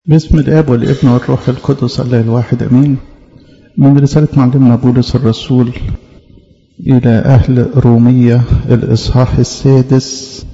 باسم الآب والابن والروح القدس الله الواحد أمين من رسالة معلمنا بولس الرسول إلى أهل رومية الإصحاح السادس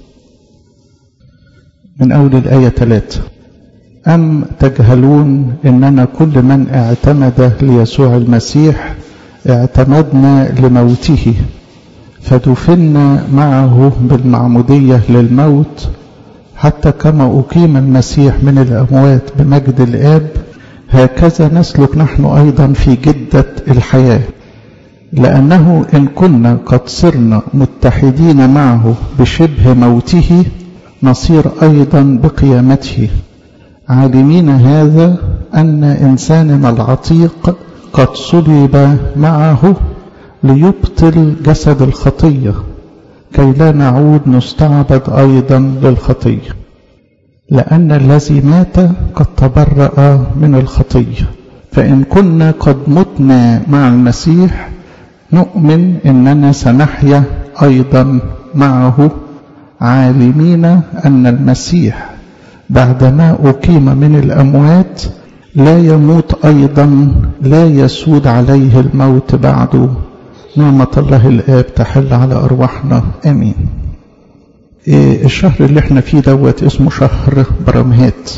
من أول الآية ثلاثة أم تجهلون إننا كل من اعتمد ليسوع المسيح اعتمدنا لموته فدفنا معه بالمعمودية للموت حتى كما أقيم المسيح من الأموات بمجد الآب هكذا نسلك نحن أيضا في جدة الحياة لأنه إن كنا قد صرنا متحدين معه بشبه موته نصير أيضا بقيامته عالمين هذا أن إنساننا العتيق قد صلب معه ليبطل جسد الخطيه كي لا نعود نستعبد أيضا للخطية لأن الذي مات قد تبرأ من الخطية فإن كنا قد متنا مع المسيح نؤمن إننا سنحيا أيضا معه عالمين أن المسيح بعدما أقيم من الأموات لا يموت أيضا لا يسود عليه الموت بعده نعمة الله الآب تحل على أرواحنا آمين إيه الشهر اللي احنا فيه دوت اسمه شهر برمهات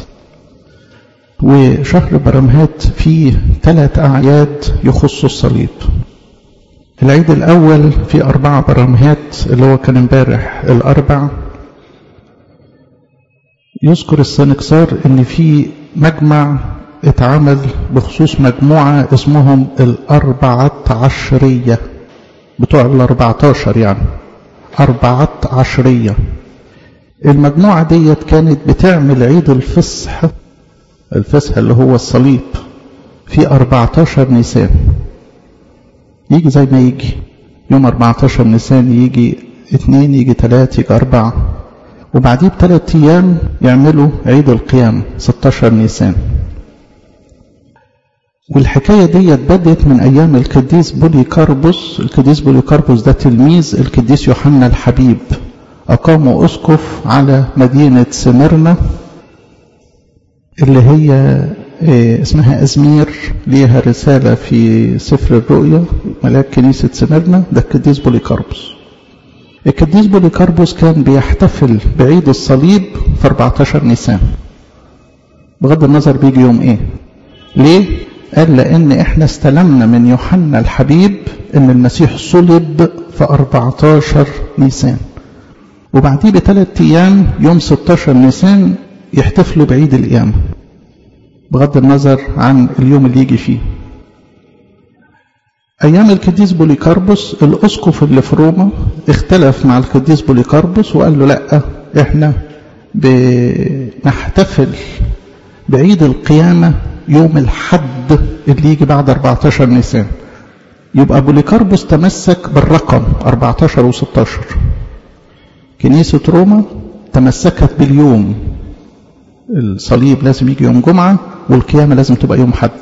وشهر برمهات فيه ثلاث أعياد يخص الصليب العيد الأول في أربعة برمهات اللي هو كان امبارح الأربع يذكر السنكسار إن في مجمع اتعمل بخصوص مجموعة اسمهم الأربعة عشرية بتوع الأربعتاشر يعني أربعة عشرية المجموعة ديت كانت بتعمل عيد الفصح الفصح اللي هو الصليب في أربعتاشر نيسان يجي زي ما يجي يوم أربعتاشر نيسان يجي اتنين يجي تلاتة يجي أربعة وبعديه بثلاث أيام يعملوا عيد القيام ستاشر نيسان والحكاية دي بدت من أيام القديس بوليكاربوس القديس بوليكاربوس ده تلميذ القديس يوحنا الحبيب أقاموا أسقف على مدينة سمرنا اللي هي اسمها أزمير ليها رسالة في سفر الرؤيا ملاك كنيسة سمرنا ده القديس بوليكاربوس القديس بوليكاربوس كان بيحتفل بعيد الصليب في 14 نيسان بغض النظر بيجي يوم ايه ليه قال لأن إحنا استلمنا من يوحنا الحبيب إن المسيح صلب في 14 نيسان وبعديه بثلاث أيام يوم 16 نيسان يحتفلوا بعيد القيامة بغض النظر عن اليوم اللي يجي فيه أيام القديس بوليكاربوس الأسقف اللي في روما اختلف مع القديس بوليكاربوس وقال له لأ إحنا بنحتفل بعيد القيامة يوم الحد اللي يجي بعد 14 نيسان يبقى بوليكاربوس تمسك بالرقم 14 و16 كنيسة روما تمسكت باليوم الصليب لازم يجي يوم جمعة والقيامة لازم تبقى يوم حد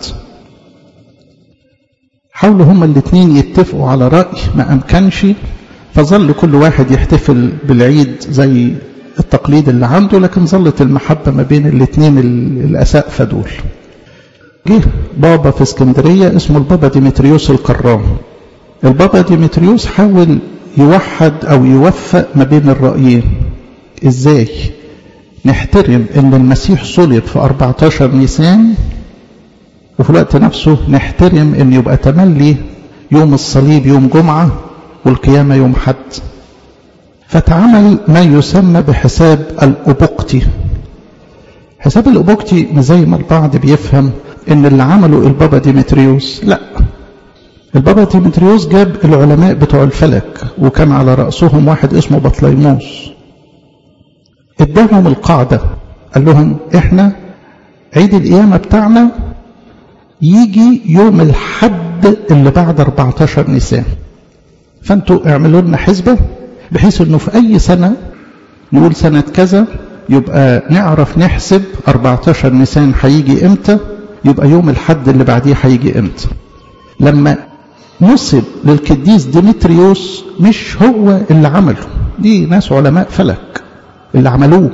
حاولوا هما الاثنين يتفقوا على رأي ما أمكنش فظل كل واحد يحتفل بالعيد زي التقليد اللي عنده لكن ظلت المحبة ما بين الاثنين الأسقفة دول جه بابا في اسكندرية اسمه البابا ديمتريوس القرام البابا ديمتريوس حاول يوحد أو يوفق ما بين الرأيين إزاي نحترم أن المسيح صلب في 14 نيسان وفي الوقت نفسه نحترم أن يبقى تملي يوم الصليب يوم جمعة والقيامة يوم حد فتعمل ما يسمى بحساب الأبوقتي حساب الأبوقتي زي ما البعض بيفهم ان اللي عمله البابا ديمتريوس لا البابا ديمتريوس جاب العلماء بتوع الفلك وكان على رأسهم واحد اسمه بطليموس اداهم القاعدة قال لهم احنا عيد القيامة بتاعنا يجي يوم الحد اللي بعد 14 نيسان فانتوا اعملوا لنا حسبة بحيث انه في اي سنة نقول سنة كذا يبقى نعرف نحسب 14 نيسان هيجي امتى يبقى يوم الحد اللي بعديه هيجي امتى لما نسب للقديس ديمتريوس مش هو اللي عمله دي ناس علماء فلك اللي عملوه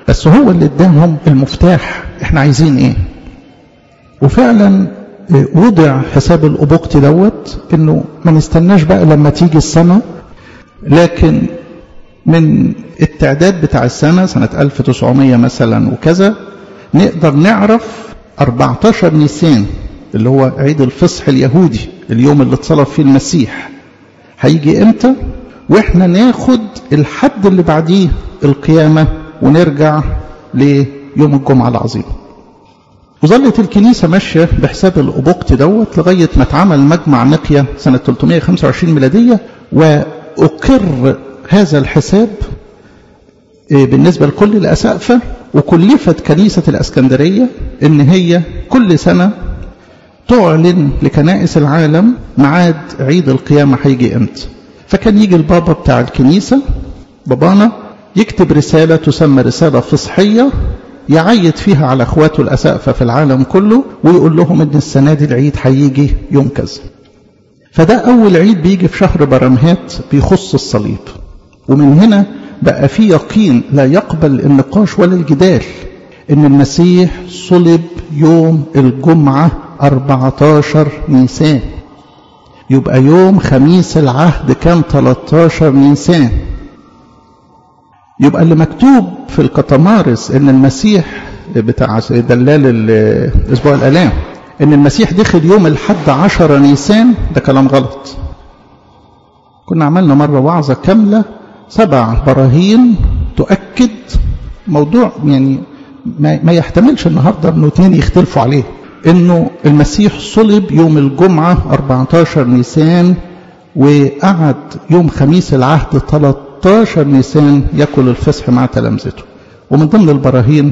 بس هو اللي اداهم المفتاح احنا عايزين ايه وفعلا وضع حساب الأبوقتي دوت انه ما نستناش بقى لما تيجي السنة لكن من التعداد بتاع السنة سنة 1900 مثلا وكذا نقدر نعرف 14 نيسان اللي هو عيد الفصح اليهودي اليوم اللي اتصلب فيه المسيح هيجي امتى واحنا ناخد الحد اللي بعديه القيامة ونرجع ليوم الجمعة العظيم وظلت الكنيسة ماشية بحساب الأبوقت دوت لغاية ما اتعمل مجمع نقية سنة 325 ميلادية وأقر هذا الحساب بالنسبة لكل الأسقفة وكلفت كنيسة الأسكندرية إن هي كل سنة تعلن لكنائس العالم ميعاد عيد القيامة هيجي امتى فكان يجي البابا بتاع الكنيسة بابانا يكتب رسالة تسمى رسالة فصحية يعيد فيها على اخواته الاسقفه في العالم كله ويقول لهم ان السنه دي العيد هيجي يوم كذا. فده اول عيد بيجي في شهر برمهات بيخص الصليب. ومن هنا بقى في يقين لا يقبل النقاش ولا الجدال ان المسيح صلب يوم الجمعه 14 نيسان. يبقى يوم خميس العهد كان 13 نيسان. يبقى اللي مكتوب في القطمارس ان المسيح بتاع دلال اسبوع الالام ان المسيح دخل يوم الحد عشر نيسان ده كلام غلط كنا عملنا مرة وعظة كاملة سبع براهين تؤكد موضوع يعني ما, ما يحتملش النهاردة انه اتنين يختلفوا عليه انه المسيح صلب يوم الجمعة 14 نيسان وقعد يوم خميس العهد 13 نيسان ياكل الفصح مع تلامذته ومن ضمن البراهين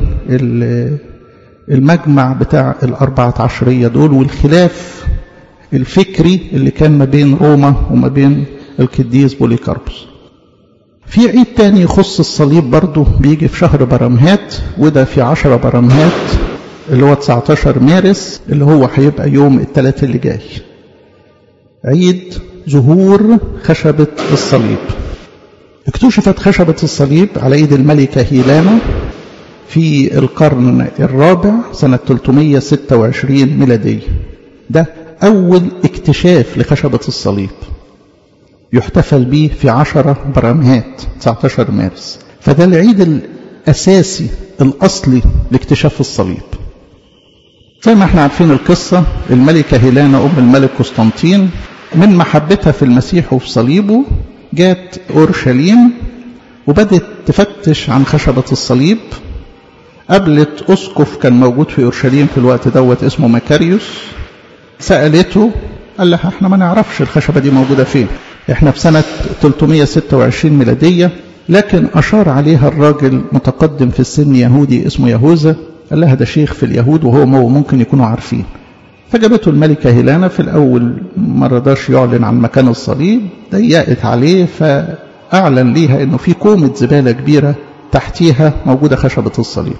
المجمع بتاع الأربعة عشرية دول والخلاف الفكري اللي كان ما بين روما وما بين القديس بوليكاربوس في عيد تاني يخص الصليب برضه بيجي في شهر برمهات وده في 10 برمهات اللي هو 19 مارس اللي هو هيبقى يوم الثلاث اللي جاي عيد ظهور خشبة الصليب اكتشفت خشبة الصليب على ايد الملكة هيلانا في القرن الرابع سنة 326 ميلادية ده أول اكتشاف لخشبة الصليب يحتفل به في عشرة برمهات 19 مارس فده العيد الأساسي الأصلي لاكتشاف الصليب زي ما احنا عارفين القصة الملكة هيلانا أم الملك قسطنطين من محبتها في المسيح وفي صليبه جات أورشليم وبدت تفتش عن خشبة الصليب قابلت أسقف كان موجود في أورشليم في الوقت دوت اسمه مكاريوس سألته قال لها احنا ما نعرفش الخشبة دي موجودة فين احنا في سنة 326 ميلادية لكن أشار عليها الراجل متقدم في السن يهودي اسمه يهوذا قال لها ده شيخ في اليهود وهو ممكن يكونوا عارفين فجابته الملكة هيلانا في الأول ما رضاش يعلن عن مكان الصليب ضيقت عليه فأعلن ليها إنه في كومة زبالة كبيرة تحتيها موجودة خشبة الصليب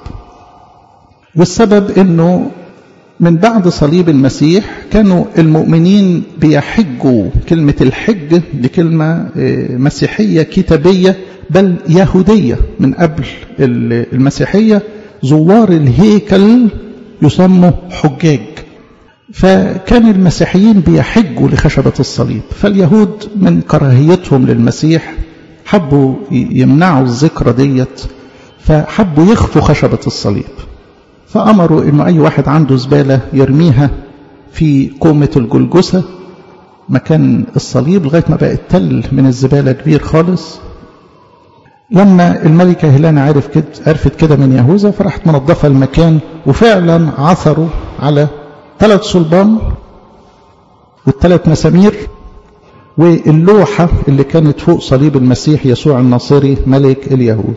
والسبب إنه من بعد صليب المسيح كانوا المؤمنين بيحجوا كلمة الحج دي كلمة مسيحية كتابية بل يهودية من قبل المسيحية زوار الهيكل يسموا حجاج فكان المسيحيين بيحجوا لخشبة الصليب فاليهود من كراهيتهم للمسيح حبوا يمنعوا الذكرى ديت فحبوا يخفوا خشبة الصليب فأمروا إنه أي واحد عنده زبالة يرميها في كومة الجلجسة مكان الصليب لغاية ما بقت تل من الزبالة كبير خالص لما الملكة هيلانا عرف كده عرفت كده من يهوذا فراحت منظفة المكان وفعلا عثروا على ثلاث صلبان والثلاث مسامير واللوحة اللي كانت فوق صليب المسيح يسوع الناصري ملك اليهود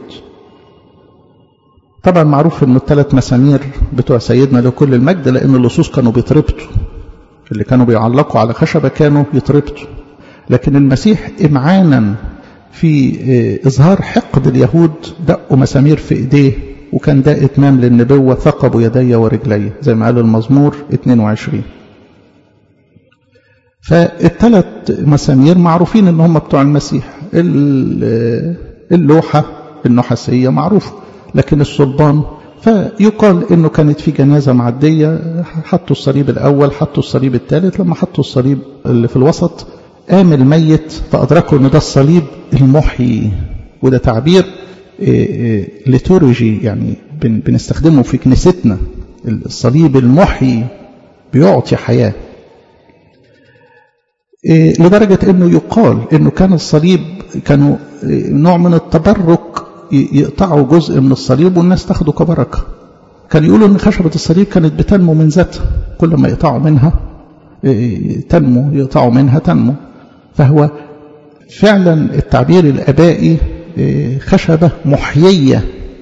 طبعا معروف ان الثلاث مسامير بتوع سيدنا لكل المجد لان اللصوص كانوا بيتربطوا اللي كانوا بيعلقوا على خشبة كانوا يتربطوا لكن المسيح امعانا في اظهار حقد اليهود دقوا مسامير في ايديه وكان ده اتمام للنبوة ثقبوا يدي ورجلي زي ما قال المزمور 22 فالثلاث مسامير معروفين ان هم بتوع المسيح اللوحة النحاسية معروفة لكن الصلبان فيقال انه كانت في جنازه معديه حطوا الصليب الاول حطوا الصليب الثالث لما حطوا الصليب اللي في الوسط قام الميت فادركوا ان ده الصليب المحيي وده تعبير ليتورجي يعني بنستخدمه في كنيستنا الصليب المحيي بيعطي حياه لدرجه انه يقال انه كان الصليب كانوا نوع من التبرك يقطعوا جزء من الصليب والناس تاخده كبركه كان يقولوا ان خشبه الصليب كانت بتنمو من ذاتها كل ما يقطعوا منها تنمو يقطعوا منها تنمو فهو فعلا التعبير الابائي خشبه محييه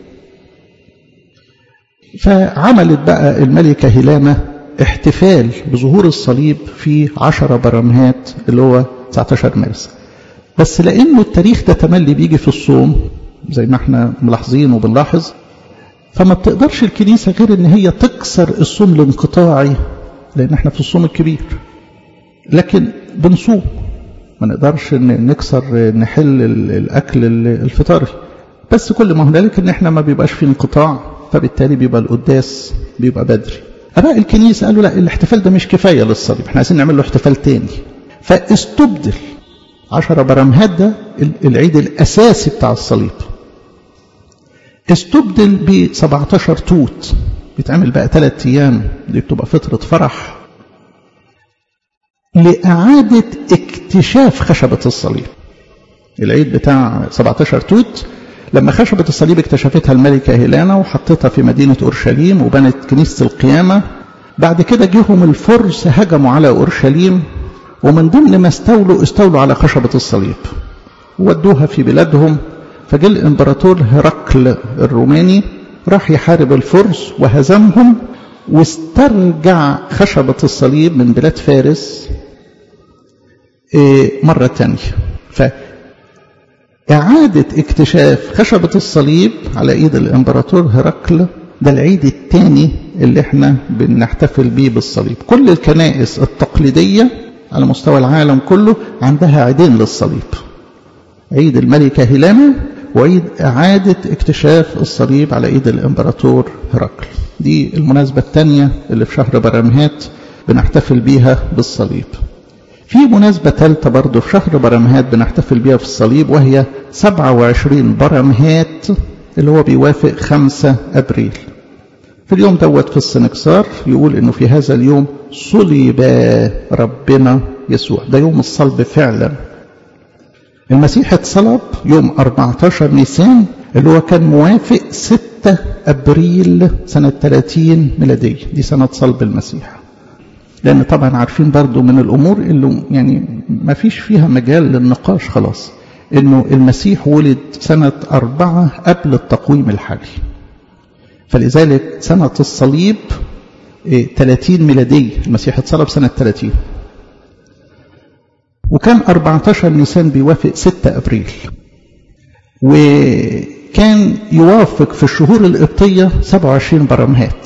فعملت بقى الملكه هلامه احتفال بظهور الصليب في عشرة برمهات اللي هو 19 مارس بس لانه التاريخ ده تملي بيجي في الصوم زي ما احنا ملاحظين وبنلاحظ فما بتقدرش الكنيسه غير ان هي تكسر الصوم الانقطاعي لان احنا في الصوم الكبير لكن بنصوم ما نقدرش نكسر نحل الاكل الفطاري بس كل ما هنالك ان احنا ما بيبقاش في انقطاع فبالتالي بيبقى القداس بيبقى بدري اباء الكنيسه قالوا لا الاحتفال ده مش كفايه للصليب احنا عايزين نعمل له احتفال تاني فاستبدل عشرة برمهات ده العيد الاساسي بتاع الصليب استبدل ب 17 توت بيتعمل بقى ثلاث ايام دي بتبقى فتره فرح لإعادة اكتشاف خشبة الصليب العيد بتاع 17 توت لما خشبة الصليب اكتشفتها الملكة هيلانا وحطتها في مدينة أورشليم وبنت كنيسة القيامة بعد كده جيهم الفرس هجموا على أورشليم ومن ضمن ما استولوا استولوا على خشبة الصليب ودوها في بلادهم فجاء الإمبراطور هرقل الروماني راح يحارب الفرس وهزمهم واسترجع خشبة الصليب من بلاد فارس مرة تانية فإعادة اكتشاف خشبة الصليب على إيد الإمبراطور هرقل ده العيد الثاني اللي احنا بنحتفل بيه بالصليب كل الكنائس التقليدية على مستوى العالم كله عندها عيدين للصليب عيد الملكة هيلانا وعيد إعادة اكتشاف الصليب على إيد الإمبراطور هرقل دي المناسبة الثانية اللي في شهر برمهات بنحتفل بيها بالصليب في مناسبة ثالثة برضه في شهر برمهات بنحتفل بيها في الصليب وهي 27 برمهات اللي هو بيوافق 5 أبريل في اليوم دوت في السنكسار يقول انه في هذا اليوم صلب ربنا يسوع ده يوم الصلب فعلا المسيح اتصلب يوم 14 نيسان اللي هو كان موافق 6 ابريل سنة 30 ميلادية دي سنة صلب المسيح لان طبعا عارفين برضو من الامور اللي يعني ما فيش فيها مجال للنقاش خلاص انه المسيح ولد سنة أربعة قبل التقويم الحالي فلذلك سنة الصليب 30 ميلادية المسيح اتصلب سنة 30 وكان 14 نيسان بيوافق 6 أبريل وكان يوافق في الشهور القبطية 27 برمهات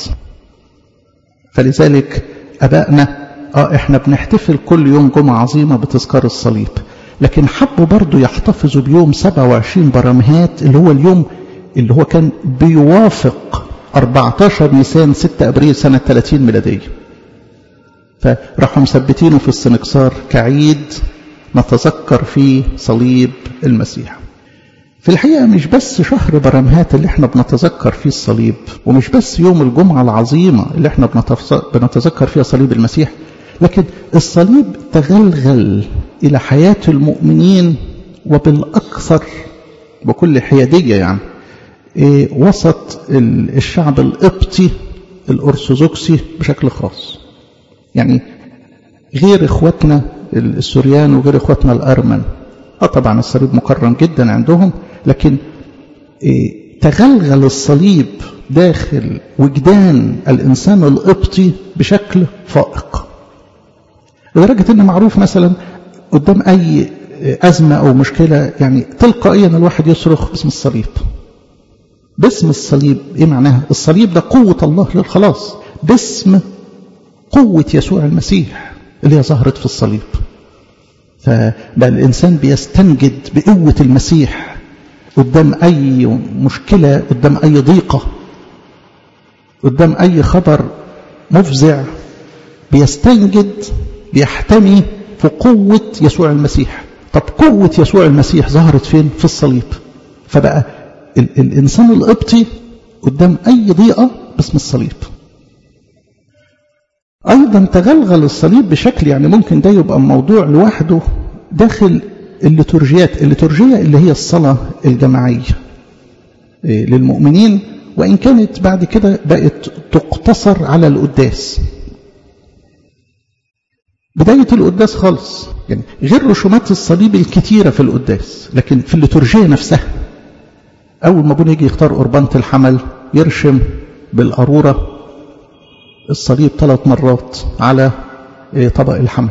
فلذلك أبائنا اه احنا بنحتفل كل يوم جمعة عظيمة بتذكار الصليب لكن حبوا برضو يحتفظوا بيوم 27 برمهات اللي هو اليوم اللي هو كان بيوافق 14 نيسان 6 ابريل سنة 30 ميلادية فراحوا مثبتينه في السنكسار كعيد نتذكر فيه صليب المسيح في الحقيقة مش بس شهر برمهات اللي احنا بنتذكر فيه الصليب ومش بس يوم الجمعة العظيمة اللي احنا بنتذكر فيها صليب المسيح لكن الصليب تغلغل إلى حياة المؤمنين وبالأكثر بكل حيادية يعني إيه وسط الشعب القبطي الأرثوذكسي بشكل خاص يعني غير إخواتنا السوريان وغير إخواتنا الأرمن اه طبعا الصليب مكرم جدا عندهم لكن إيه تغلغل الصليب داخل وجدان الإنسان القبطي بشكل فائق لدرجة ان معروف مثلا قدام اي ازمة او مشكلة يعني تلقائيا الواحد يصرخ باسم الصليب باسم الصليب ايه معناها الصليب ده قوة الله للخلاص باسم قوة يسوع المسيح اللي هي ظهرت في الصليب فبقى الانسان بيستنجد بقوة المسيح قدام أي مشكلة قدام أي ضيقة قدام أي خبر مفزع بيستنجد بيحتمي في قوة يسوع المسيح طب قوة يسوع المسيح ظهرت فين في الصليب فبقى ال الإنسان القبطي قدام أي ضيقة باسم الصليب أيضا تغلغل الصليب بشكل يعني ممكن ده يبقى موضوع لوحده داخل الليتورجيات الليتورجية اللي هي الصلاة الجماعية للمؤمنين وإن كانت بعد كده بقت تقتصر على القداس بداية القداس خالص يعني غير رسومات الصليب الكتيرة في القداس لكن في الليتورجية نفسها أول ما ابونا يجي يختار قربانة الحمل يرشم بالقارورة الصليب ثلاث مرات على طبق الحمل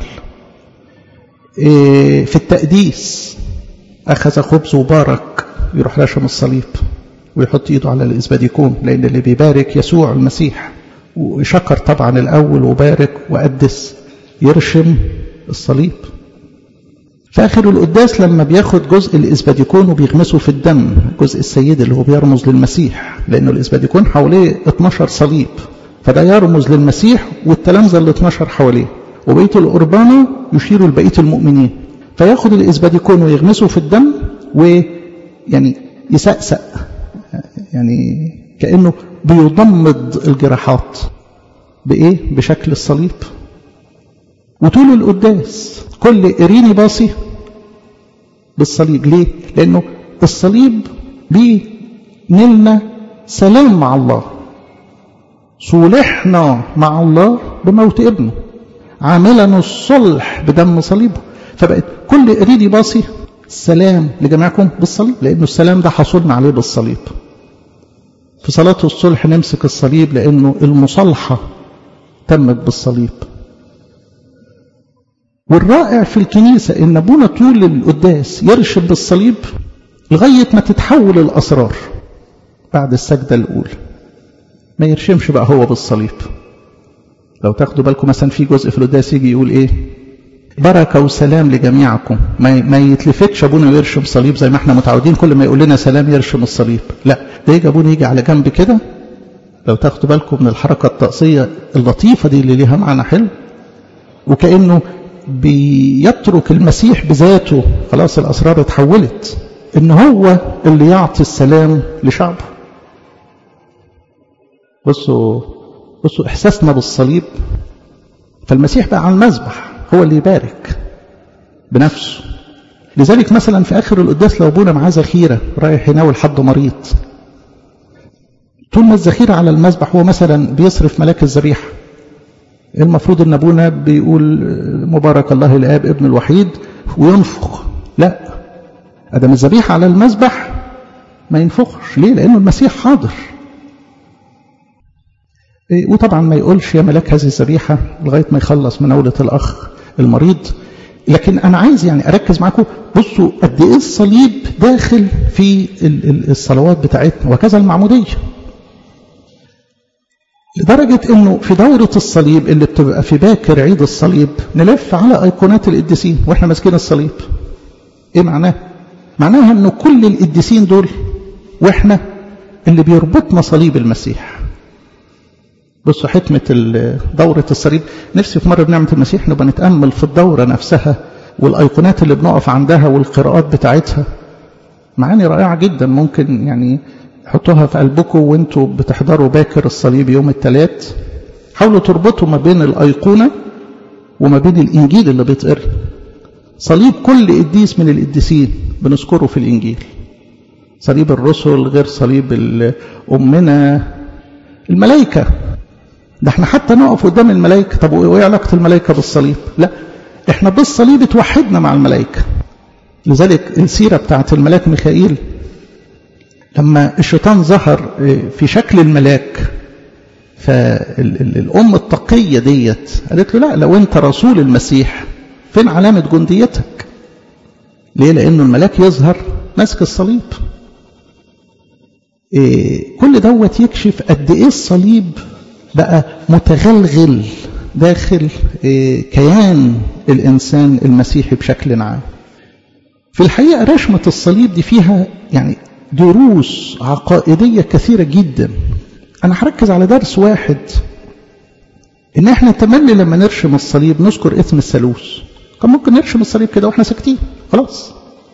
في التقديس أخذ خبز وبارك يروح راشم الصليب ويحط ايده على الاسباديكون لان اللي بيبارك يسوع المسيح وشكر طبعا الاول وبارك وقدس يرشم الصليب في اخر القداس لما بياخد جزء الاسباديكون وبيغمسه في الدم جزء السيد اللي هو بيرمز للمسيح لانه الاسباديكون حواليه 12 صليب فده يرمز للمسيح والتلامذه ال 12 حواليه وبقيه القربانه يشير لبقيه المؤمنين فياخد الاسباديكون ويغمسه في الدم ويعني يسقسق يعني كأنه بيضمد الجراحات بإيه؟ بشكل الصليب وطول القداس كل إريني باصي بالصليب ليه؟ لأنه الصليب بيه نلنا سلام مع الله صلحنا مع الله بموت ابنه عاملا الصلح بدم صليبه فبقت كل إريني باصي السلام لجميعكم بالصليب لأنه السلام ده حصلنا عليه بالصليب في صلاة الصلح نمسك الصليب لأنه المصالحة تمت بالصليب والرائع في الكنيسة إن أبونا طول القداس يرشد بالصليب لغاية ما تتحول الأسرار بعد السجدة الأولى ما يرشمش بقى هو بالصليب لو تاخدوا بالكم مثلا في جزء في القداس يجي يقول إيه بركة وسلام لجميعكم ما ما يتلفتش ابونا ويرشم صليب زي ما احنا متعودين كل ما يقول لنا سلام يرشم الصليب لا ده يجي ابونا يجي على جنب كده لو تاخدوا بالكم من الحركة الطقسية اللطيفة دي اللي ليها معنى حلو وكأنه بيترك المسيح بذاته خلاص الأسرار اتحولت إن هو اللي يعطي السلام لشعبه بصوا بصوا إحساسنا بالصليب فالمسيح بقى على المذبح هو اللي يبارك بنفسه لذلك مثلا في آخر القداس لو أبونا معاه ذخيرة رايح يناول حد مريض طول ما الذخيرة على المذبح هو مثلا بيصرف ملاك الذبيحة المفروض ان ابونا بيقول مبارك الله الاب ابن الوحيد وينفخ لا ادم الذبيحه على المذبح ما ينفخش ليه لانه المسيح حاضر وطبعا ما يقولش يا ملاك هذه الذبيحه لغايه ما يخلص مناوله الاخ المريض لكن انا عايز يعني اركز معاكم بصوا قد ايه الصليب داخل في الصلوات بتاعتنا وكذا المعموديه لدرجة انه في دورة الصليب اللي بتبقى في باكر عيد الصليب نلف على ايقونات القديسين واحنا ماسكين الصليب ايه معناه معناها انه كل القديسين دول واحنا اللي بيربطنا صليب المسيح بصوا حكمة دورة الصليب نفسي في مرة بنعمة المسيح نبقى نتأمل في الدورة نفسها والأيقونات اللي بنقف عندها والقراءات بتاعتها معاني رائعة جدا ممكن يعني حطوها في قلبكم وانتوا بتحضروا باكر الصليب يوم الثلاث حاولوا تربطوا ما بين الأيقونة وما بين الإنجيل اللي بيتقرا صليب كل قديس من القديسين بنذكره في الإنجيل صليب الرسل غير صليب أمنا الملائكة ده احنا حتى نقف قدام الملائكة طب وايه علاقة الملائكة بالصليب لا احنا بالصليب اتوحدنا مع الملائكة لذلك السيرة بتاعت الملاك ميخائيل لما الشيطان ظهر في شكل الملاك فالأم التقية ديت قالت له لا لو أنت رسول المسيح فين علامة جنديتك ليه لأنه الملاك يظهر ماسك الصليب إيه كل دوت يكشف قد إيه الصليب بقى متغلغل داخل إيه كيان الإنسان المسيحي بشكل عام في الحقيقة رشمة الصليب دي فيها يعني دروس عقائدية كثيرة جدا أنا هركز على درس واحد إن إحنا تملي لما نرشم الصليب نذكر اسم الثالوث كان ممكن نرشم الصليب كده وإحنا ساكتين خلاص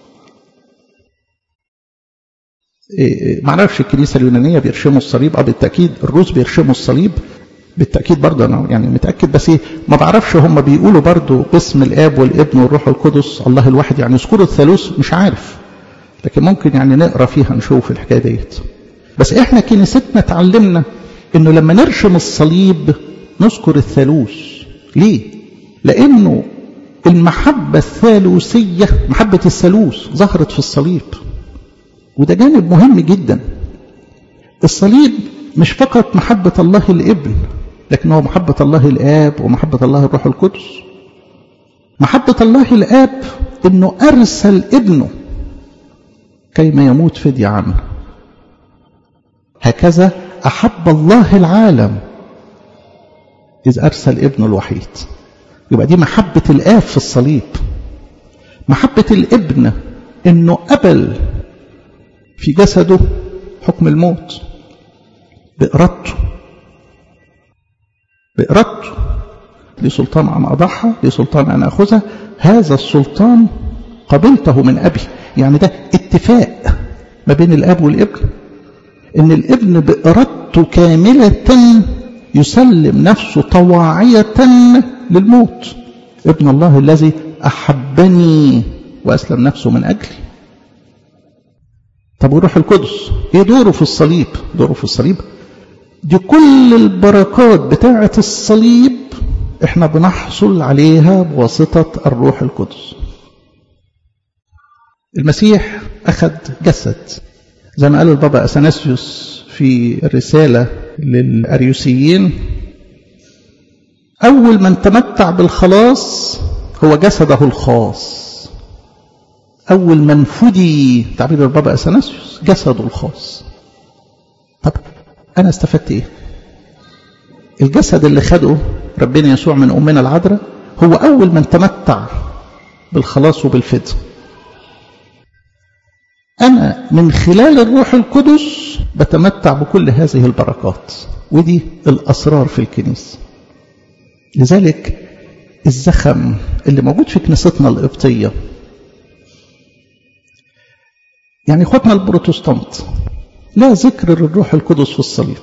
إيه معرفش الكنيسة اليونانية بيرشموا الصليب اه بالتأكيد الروس بيرشموا الصليب بالتأكيد برضه أنا يعني متأكد بس إيه ما بعرفش هم بيقولوا برضه اسم الآب والابن والروح القدس الله الواحد يعني يذكروا الثالوث مش عارف لكن ممكن يعني نقرا فيها نشوف الحكايه ديت بس احنا كنيستنا اتعلمنا انه لما نرشم الصليب نذكر الثالوث ليه لانه المحبه الثالوثيه محبه الثالوث ظهرت في الصليب وده جانب مهم جدا الصليب مش فقط محبه الله الابن لكن هو محبه الله الاب ومحبه الله الروح القدس محبه الله الاب انه ارسل ابنه كيما يموت فدية عنه هكذا أحب الله العالم إذ أرسل ابنه الوحيد يبقى دي محبة الآب في الصليب محبة الابن إنه قبل في جسده حكم الموت بإرادته بإرادته لي سلطان أن أضحى لي سلطان أن أخذها هذا السلطان قبلته من أبي يعني ده اتفاق ما بين الأب والابن إن الابن بإرادته كاملة يسلم نفسه طواعية للموت ابن الله الذي أحبني وأسلم نفسه من أجلي طب وروح القدس ايه دوره في الصليب دوره في الصليب دي كل البركات بتاعة الصليب احنا بنحصل عليها بواسطة الروح القدس المسيح أخذ جسد زي ما قال البابا أثناسيوس في الرسالة للأريوسيين أول من تمتع بالخلاص هو جسده الخاص أول من فدي تعبير البابا أثناسيوس جسده الخاص طب أنا استفدت إيه الجسد اللي خده ربنا يسوع من أمنا العذراء هو أول من تمتع بالخلاص وبالفداء أنا من خلال الروح القدس بتمتع بكل هذه البركات ودي الأسرار في الكنيسة لذلك الزخم اللي موجود في كنيستنا القبطية يعني اخواتنا البروتستانت لا ذكر للروح القدس في الصليب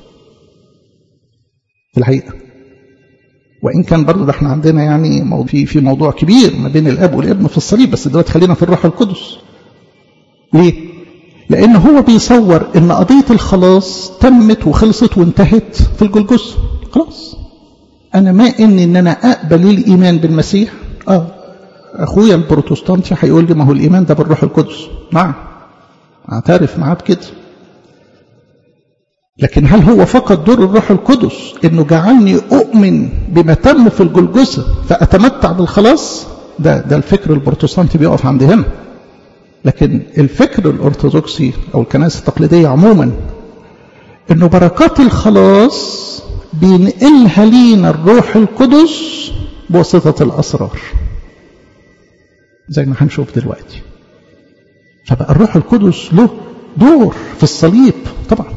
في الحقيقة وإن كان برضه ده احنا عندنا يعني في في موضوع كبير ما بين الأب والابن في الصليب بس دلوقتي خلينا في الروح القدس ليه؟ لأن هو بيصور إن قضية الخلاص تمت وخلصت وانتهت في الجلجثة خلاص أنا ما إني إن أنا أقبل الإيمان بالمسيح آه أخويا البروتستانتي هيقول لي ما هو الإيمان ده بالروح القدس نعم أعترف معاه بكده لكن هل هو فقط دور الروح القدس إنه جعلني أؤمن بما تم في الجلجثة فأتمتع بالخلاص ده ده الفكر البروتستانتي بيقف عند هنا لكن الفكر الأرثوذكسي أو الكنائس التقليدية عموما إنه بركات الخلاص بينقلها لينا الروح القدس بواسطة الأسرار زي ما هنشوف دلوقتي فبقى الروح القدس له دور في الصليب طبعا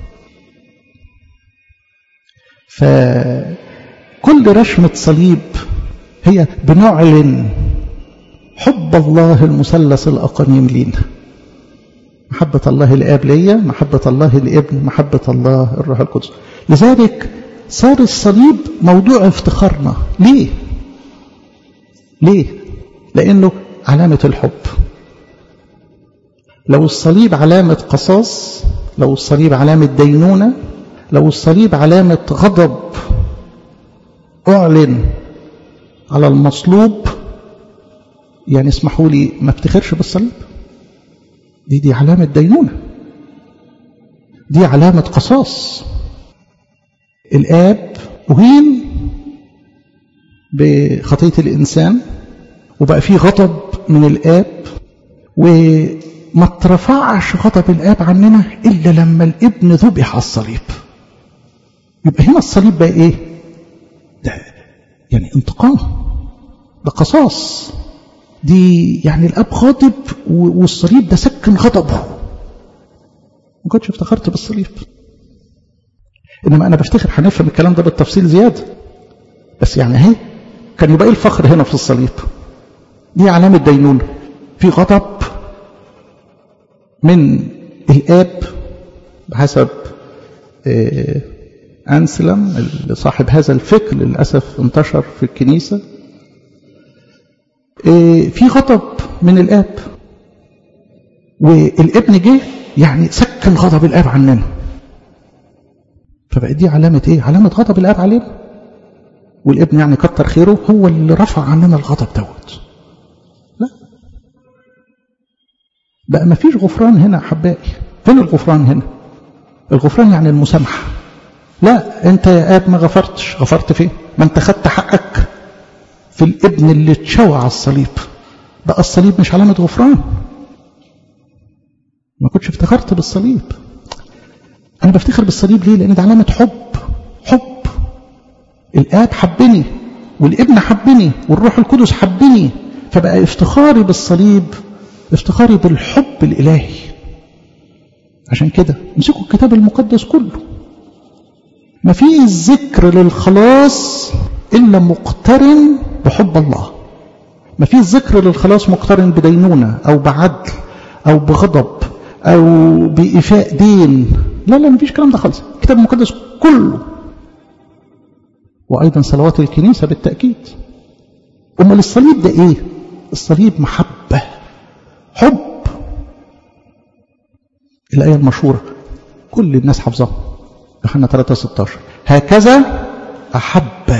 فكل رشمة صليب هي بنعلن حب الله المثلث الأقانيم لينا محبة الله الآب ليا محبة الله الابن محبة الله الروح القدس لذلك صار الصليب موضوع افتخارنا ليه ليه لأنه علامة الحب لو الصليب علامة قصاص لو الصليب علامة دينونة لو الصليب علامة غضب أعلن على المصلوب يعني اسمحوا لي ما افتخرش بالصليب دي دي علامة دينونة دي علامة قصاص الآب أهين بخطية الإنسان وبقى فيه غضب من الآب وما اترفعش غضب الآب عننا إلا لما الابن ذبح على الصليب يبقى هنا الصليب بقى إيه ده يعني انتقام ده قصاص دي يعني الأب غاضب والصليب ده سكن غضبه ما كنتش افتخرت بالصليب انما انا بفتخر هنفهم الكلام ده بالتفصيل زياده بس يعني اهي كان يبقى ايه الفخر هنا في الصليب دي علامه دينونه في غضب من الاب بحسب أنسلم صاحب هذا الفكر للأسف انتشر في الكنيسة في غضب من الآب والابن جه يعني سكن غضب الآب عننا فبقى دي علامة إيه؟ علامة غضب الآب علينا والابن يعني كتر خيره هو اللي رفع عننا الغضب دوت لا بقى ما فيش غفران هنا أحبائي فين الغفران هنا الغفران يعني المسامحة لا انت يا اب ما غفرتش غفرت فين ما انت خدت حقك في الابن اللي اتشوى على الصليب بقى الصليب مش علامة غفران ما كنتش افتخرت بالصليب انا بفتخر بالصليب ليه لان ده علامة حب حب الاب حبني والابن حبني والروح القدس حبني فبقى افتخاري بالصليب افتخاري بالحب الالهي عشان كده امسكوا الكتاب المقدس كله ما فيش ذكر للخلاص إلا مقترن بحب الله ما فيش ذكر للخلاص مقترن بدينونة أو بعدل أو بغضب أو بإيفاء دين لا لا ما فيش كلام ده خالص الكتاب المقدس كله وأيضا صلوات الكنيسة بالتأكيد أمال الصليب ده إيه الصليب محبة حب الآية المشهورة كل الناس حافظاها يوحنا 3 16 هكذا أحب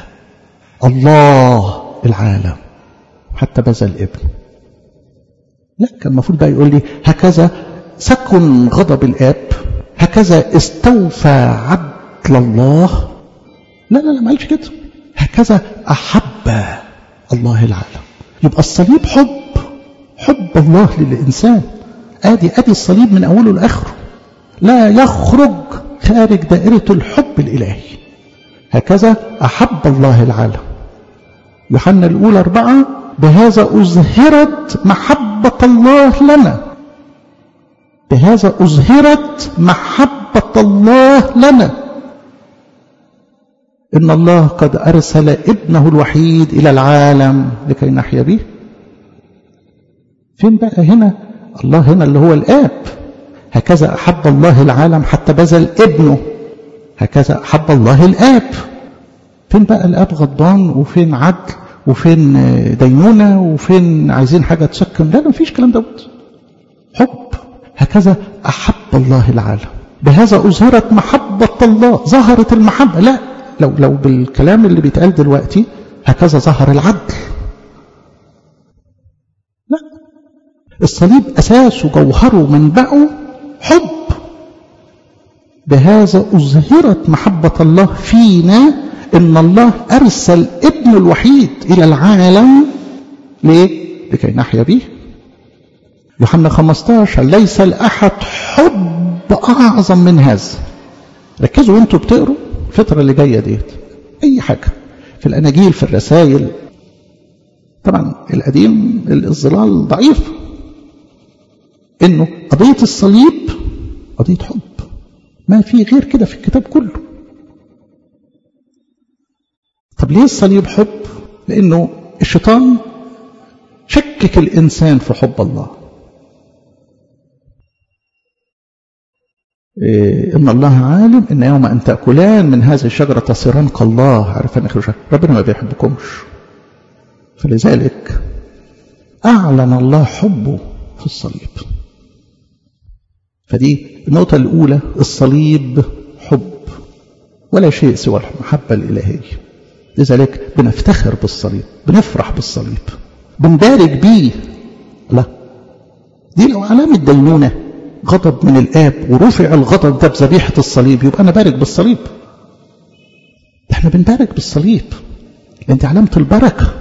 الله العالم حتى بذل الابن لا كان المفروض بقى يقول لي هكذا سكن غضب الآب هكذا استوفى عدل الله لا لا لا ما قالش كده هكذا أحب الله العالم يبقى الصليب حب حب الله للإنسان ادي ادي الصليب من اوله لاخره لا يخرج خارج دائرة الحب الإلهي هكذا أحب الله العالم يوحنا الأولى أربعة بهذا أزهرت محبة الله لنا بهذا أزهرت محبة الله لنا إن الله قد أرسل ابنه الوحيد إلى العالم لكي نحيا به فين بقى هنا الله هنا اللي هو الآب هكذا أحب الله العالم حتى بذل ابنه هكذا أحب الله الآب فين بقى الآب غضبان وفين عدل وفين دينونة وفين عايزين حاجة تسكن لا لا مفيش كلام دوت حب هكذا أحب الله العالم بهذا أظهرت محبة الله ظهرت المحبة لا لو لو بالكلام اللي بيتقال دلوقتي هكذا ظهر العدل لا الصليب أساسه جوهره منبعه حب بهذا أظهرت محبة الله فينا إن الله أرسل ابنه الوحيد إلى العالم ليه؟ لكي نحيا به يوحنا 15 ليس لأحد حب أعظم من هذا ركزوا وانتوا بتقروا الفترة اللي جاية ديت أي حاجة في الأناجيل في الرسائل طبعا القديم الظلال ضعيف انه قضية الصليب قضية حب ما في غير كده في الكتاب كله طب ليه الصليب حب لانه الشيطان شكك الانسان في حب الله إيه ان الله عالم ان يوم ان تاكلان من هذه الشجره تصيران كالله عارفان اخر ربنا ما بيحبكمش فلذلك اعلن الله حبه في الصليب فدي النقطة الأولى الصليب حب ولا شيء سوى المحبة الإلهية لذلك بنفتخر بالصليب بنفرح بالصليب بنبارك بيه لا دي لو علامة دينونة غضب من الآب ورفع الغضب ده بذبيحة الصليب يبقى أنا بارك بالصليب احنا بنبارك بالصليب لأن دي علامة البركة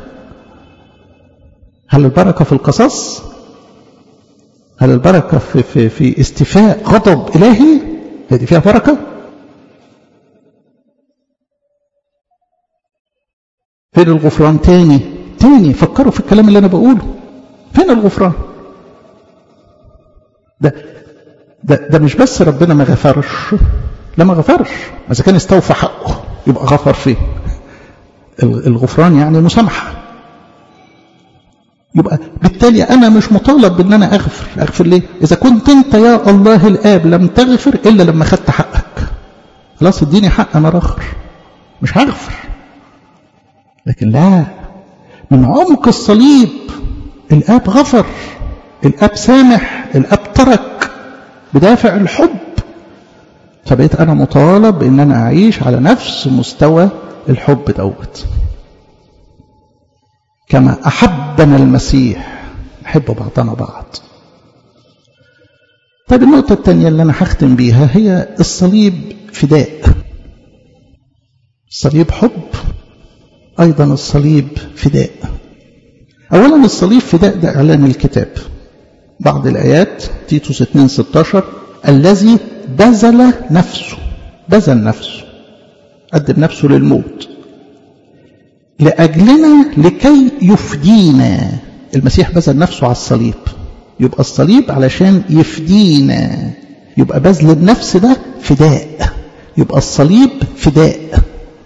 هل البركة في القصص هل البركة في, في, في استفاء غضب إلهي هذه فيها بركة فين الغفران تاني تاني فكروا في الكلام اللي أنا بقوله فين الغفران ده ده, ده مش بس ربنا ما غفرش لا ما غفرش اذا كان استوفى حقه يبقى غفر فين الغفران يعني مسامحه يبقى بالتالي انا مش مطالب بان انا اغفر اغفر ليه اذا كنت انت يا الله الاب لم تغفر الا لما خدت حقك خلاص اديني حق انا اخر مش هغفر لكن لا من عمق الصليب الاب غفر الاب سامح الاب ترك بدافع الحب فبقيت انا مطالب ان انا اعيش على نفس مستوى الحب دوت كما احبنا المسيح نحب بعضنا بعض طيب النقطة الثانية اللي أنا هختم بيها هي الصليب فداء الصليب حب أيضا الصليب فداء أولا الصليب فداء ده إعلان الكتاب بعض الآيات تيتوس 2 16 الذي بذل نفسه بذل نفسه قدم نفسه للموت لأجلنا لكي يفدينا المسيح بذل نفسه على الصليب يبقى الصليب علشان يفدينا يبقى بذل النفس ده فداء يبقى الصليب فداء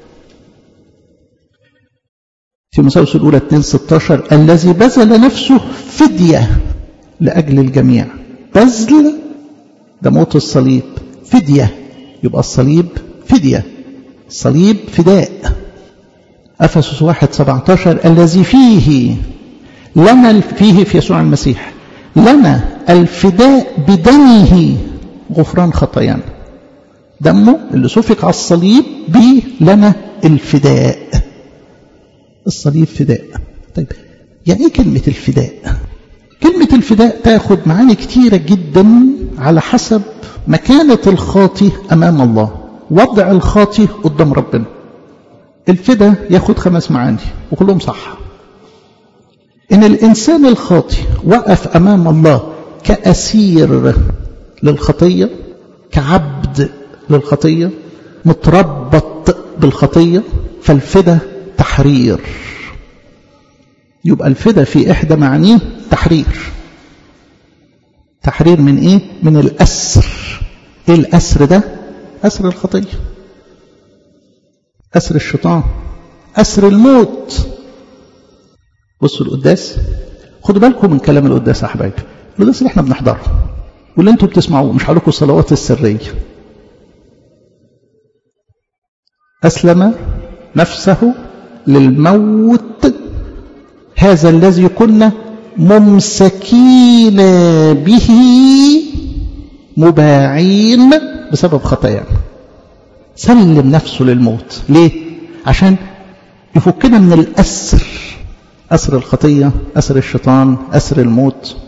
في مساوس الأولى 2 16 الذي بذل نفسه فدية لأجل الجميع بذل ده موت الصليب فدية يبقى الصليب فدية الصليب فداء أفسس 1 17 الذي فيه لنا فيه في يسوع المسيح لنا الفداء بدمه غفران خطايانا دمه اللي سفك على الصليب به لنا الفداء الصليب فداء طيب يعني ايه كلمة الفداء كلمة الفداء تاخد معاني كتيرة جدا على حسب مكانة الخاطي أمام الله وضع الخاطي قدام ربنا الفداء ياخد خمس معاني وكلهم صح إن الإنسان الخاطي وقف أمام الله كأسير للخطية كعبد للخطية متربط بالخطية فالفداء تحرير يبقى الفداء في إحدى معانيه تحرير تحرير من إيه؟ من الأسر إيه الأسر ده؟ أسر الخطية أسر الشيطان أسر الموت بصوا القداس خدوا بالكم من كلام القداس يا حبايبي القداس اللي احنا بنحضره واللي انتوا بتسمعوه مش هقول لكم الصلوات السريه اسلم نفسه للموت هذا الذي كنا ممسكين به مباعين بسبب خطايانا سلم نفسه للموت ليه عشان يفكنا من الأسر أسر الخطية أسر الشيطان أسر الموت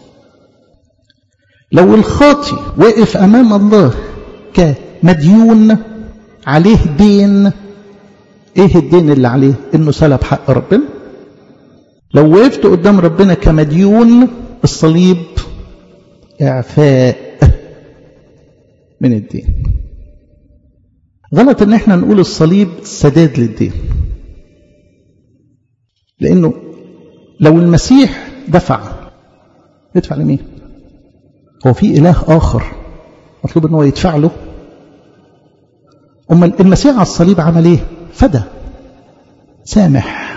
لو الخاطي وقف أمام الله كمديون عليه دين ايه الدين اللي عليه انه سلب حق ربنا لو وقفت قدام ربنا كمديون الصليب اعفاء من الدين غلط ان احنا نقول الصليب سداد للدين لانه لو المسيح دفع يدفع لمين هو في اله اخر مطلوب ان هو يدفع له اما المسيح على الصليب عمل ايه فدى سامح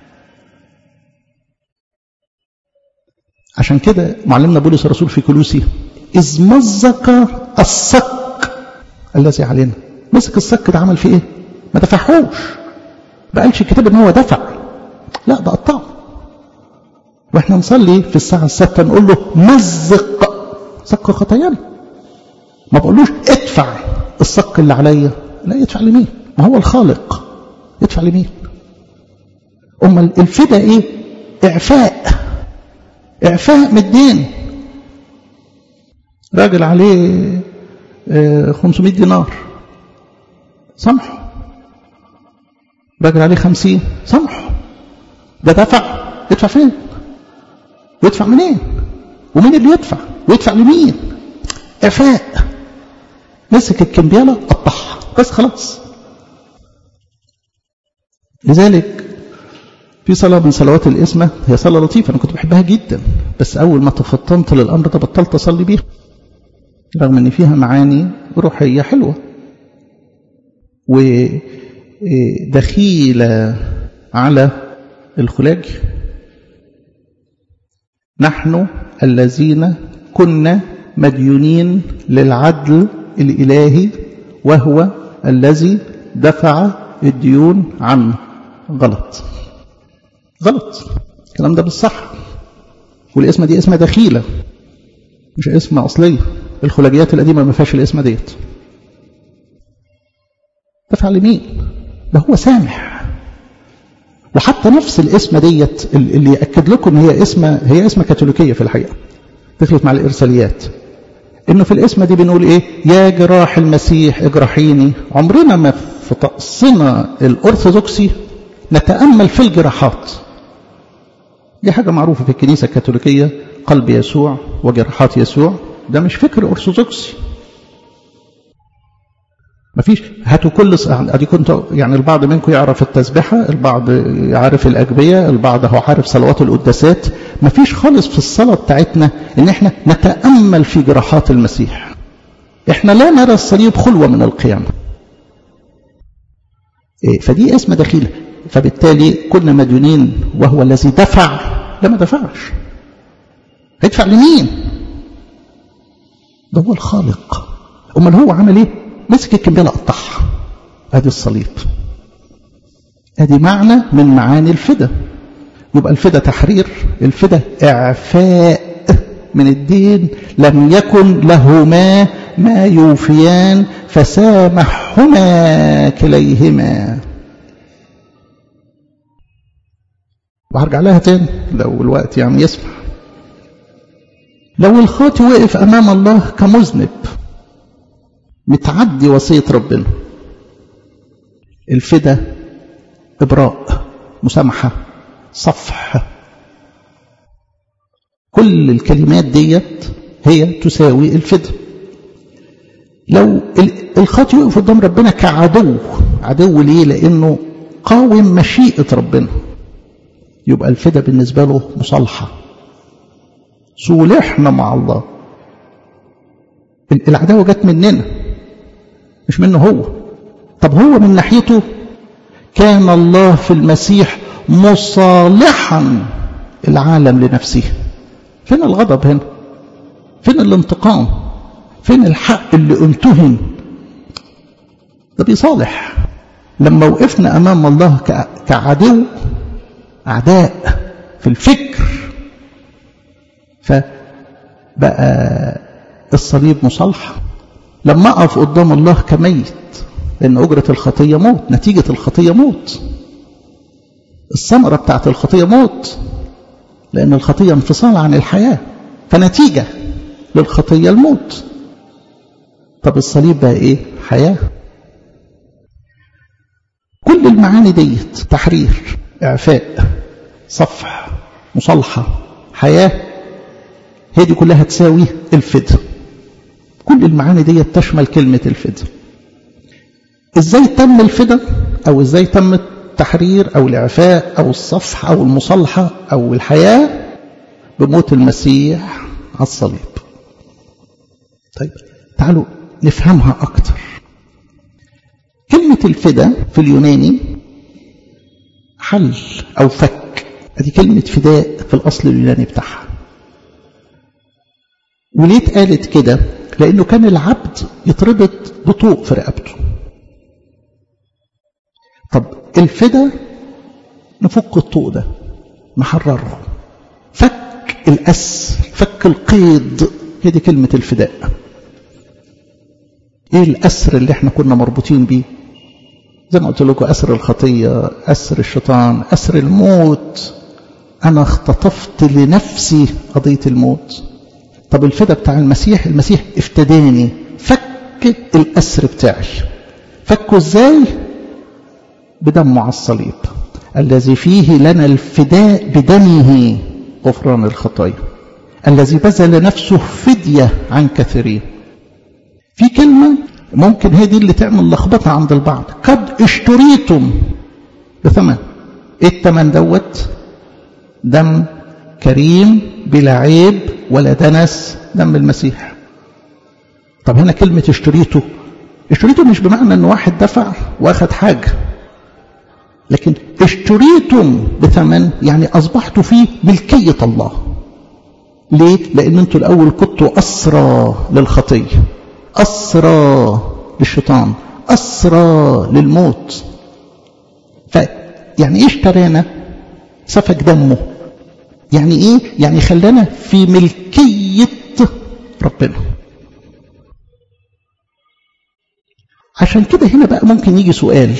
عشان كده معلمنا بولس الرسول في كلوسي إذ مزق الصك الذي علينا مسك الصك ده عمل فيه ايه ما دفعهوش ما قالش الكتاب ان هو دفع لا ده قطعه واحنا نصلي في الساعة الستة نقول له مزق صك خطايانا ما بقولوش ادفع الصك اللي عليا لا يدفع لمين ما هو الخالق يدفع لمين أما الفدا ايه اعفاء اعفاء من الدين راجل عليه 500 دينار سامحه راجل عليه 50 سامحه ده دفع يدفع فين ويدفع منين ومين اللي يدفع ويدفع لمين اعفاء مسك الكمبياله قطعها بس خلاص لذلك في صلاة من صلوات الإسمة هي صلاة لطيفة أنا كنت بحبها جدا بس أول ما تفطنت للأمر ده بطلت أصلي بيها رغم ان فيها معاني روحية حلوة ودخيلة على الخلاج نحن الذين كنا مديونين للعدل الإلهي وهو الذي دفع الديون عنه غلط غلط الكلام ده بالصح والاسم دي اسمها دخيلة مش اسم أصلية الخلاجيات القديمة ما فيهاش الاسم ديت دفع لمين ده هو سامح وحتى نفس الاسم ديت اللي يأكد لكم هي اسم هي اسم كاثوليكية في الحقيقة دخلت مع الإرساليات إنه في الاسم دي بنقول إيه يا جراح المسيح اجرحيني عمرنا ما في طقسنا الأرثوذكسي نتأمل في الجراحات دي حاجة معروفة في الكنيسة الكاثوليكية قلب يسوع وجراحات يسوع ده مش فكر أرثوذكسي مفيش هاتوا كل ادي كنت يعني البعض منكم يعرف التسبحه البعض يعرف الاجبيه البعض هو عارف صلوات القداسات مفيش خالص في الصلاه بتاعتنا ان احنا نتامل في جراحات المسيح احنا لا نرى الصليب خلوه من القيامه إيه فدي اسم دخيله فبالتالي كنا مديونين وهو الذي دفع لا ما دفعش هيدفع لمين ده هو الخالق امال هو عمل ايه مسك الكمبيالة قطعها ادي الصليب ادي معنى من معاني الفدا يبقى الفدا تحرير الفدا اعفاء من الدين لم يكن لهما ما يوفيان فسامحهما كليهما وهرجع لها تاني لو الوقت يعني يسمح لو الخاطي وقف امام الله كمذنب متعدي وصية ربنا الفدا إبراء مسامحة صفح كل الكلمات ديت هي تساوي الفدا لو الخاطي يقف قدام ربنا كعدو عدو ليه لأنه قاوم مشيئة ربنا يبقى الفدا بالنسبة له مصالحة صولحنا مع الله العداوة جت مننا مش منه هو طب هو من ناحيته كان الله في المسيح مصالحا العالم لنفسه فين الغضب هنا فين الانتقام فين الحق اللي انتهن ده بيصالح لما وقفنا امام الله كعدو اعداء في الفكر فبقى الصليب مصالحه لما أقف قدام الله كميت لأن أجرة الخطية موت نتيجة الخطية موت الثمرة بتاعت الخطية موت لأن الخطية انفصال عن الحياة فنتيجة للخطية الموت طب الصليب بقى إيه حياة كل المعاني ديت تحرير إعفاء صفح مصالحة حياة هي دي كلها تساوي الفدر كل المعاني دي تشمل كلمة الفدا ازاي تم الفدا او ازاي تم التحرير او الاعفاء او الصفح او المصالحة او الحياة بموت المسيح على الصليب طيب تعالوا نفهمها اكتر كلمة الفدا في اليوناني حل او فك ادي كلمة فداء في الاصل اليوناني بتاعها وليه اتقالت كده لأنه كان العبد يتربط بطوق في رقبته طب الفدا نفك الطوق ده نحرره فك الأسر فك القيد هي دي كلمة الفداء ايه الأسر اللي احنا كنا مربوطين بيه زي ما قلت لكم أسر الخطية أسر الشيطان أسر الموت أنا اختطفت لنفسي قضية الموت طب الفدا بتاع المسيح المسيح افتداني فك الأسر بتاعي فكه ازاي بدمه على الصليب الذي فيه لنا الفداء بدمه غفران الخطايا الذي بذل نفسه فدية عن كثيرين في كلمة ممكن هي دي اللي تعمل لخبطة عند البعض قد اشتريتم بثمن ايه الثمن دوت دم كريم بلا عيب ولا دنس دم المسيح طب هنا كلمة اشتريته اشتريته مش بمعنى ان واحد دفع واخد حاجة لكن اشتريتم بثمن يعني اصبحتوا فيه ملكية الله ليه؟ لان انتوا الاول كنتوا اسرى للخطية اسرى للشيطان اسرى للموت فيعني ايه اشترانا سفك دمه يعني ايه يعني خلانا في ملكية ربنا عشان كده هنا بقى ممكن يجي سؤال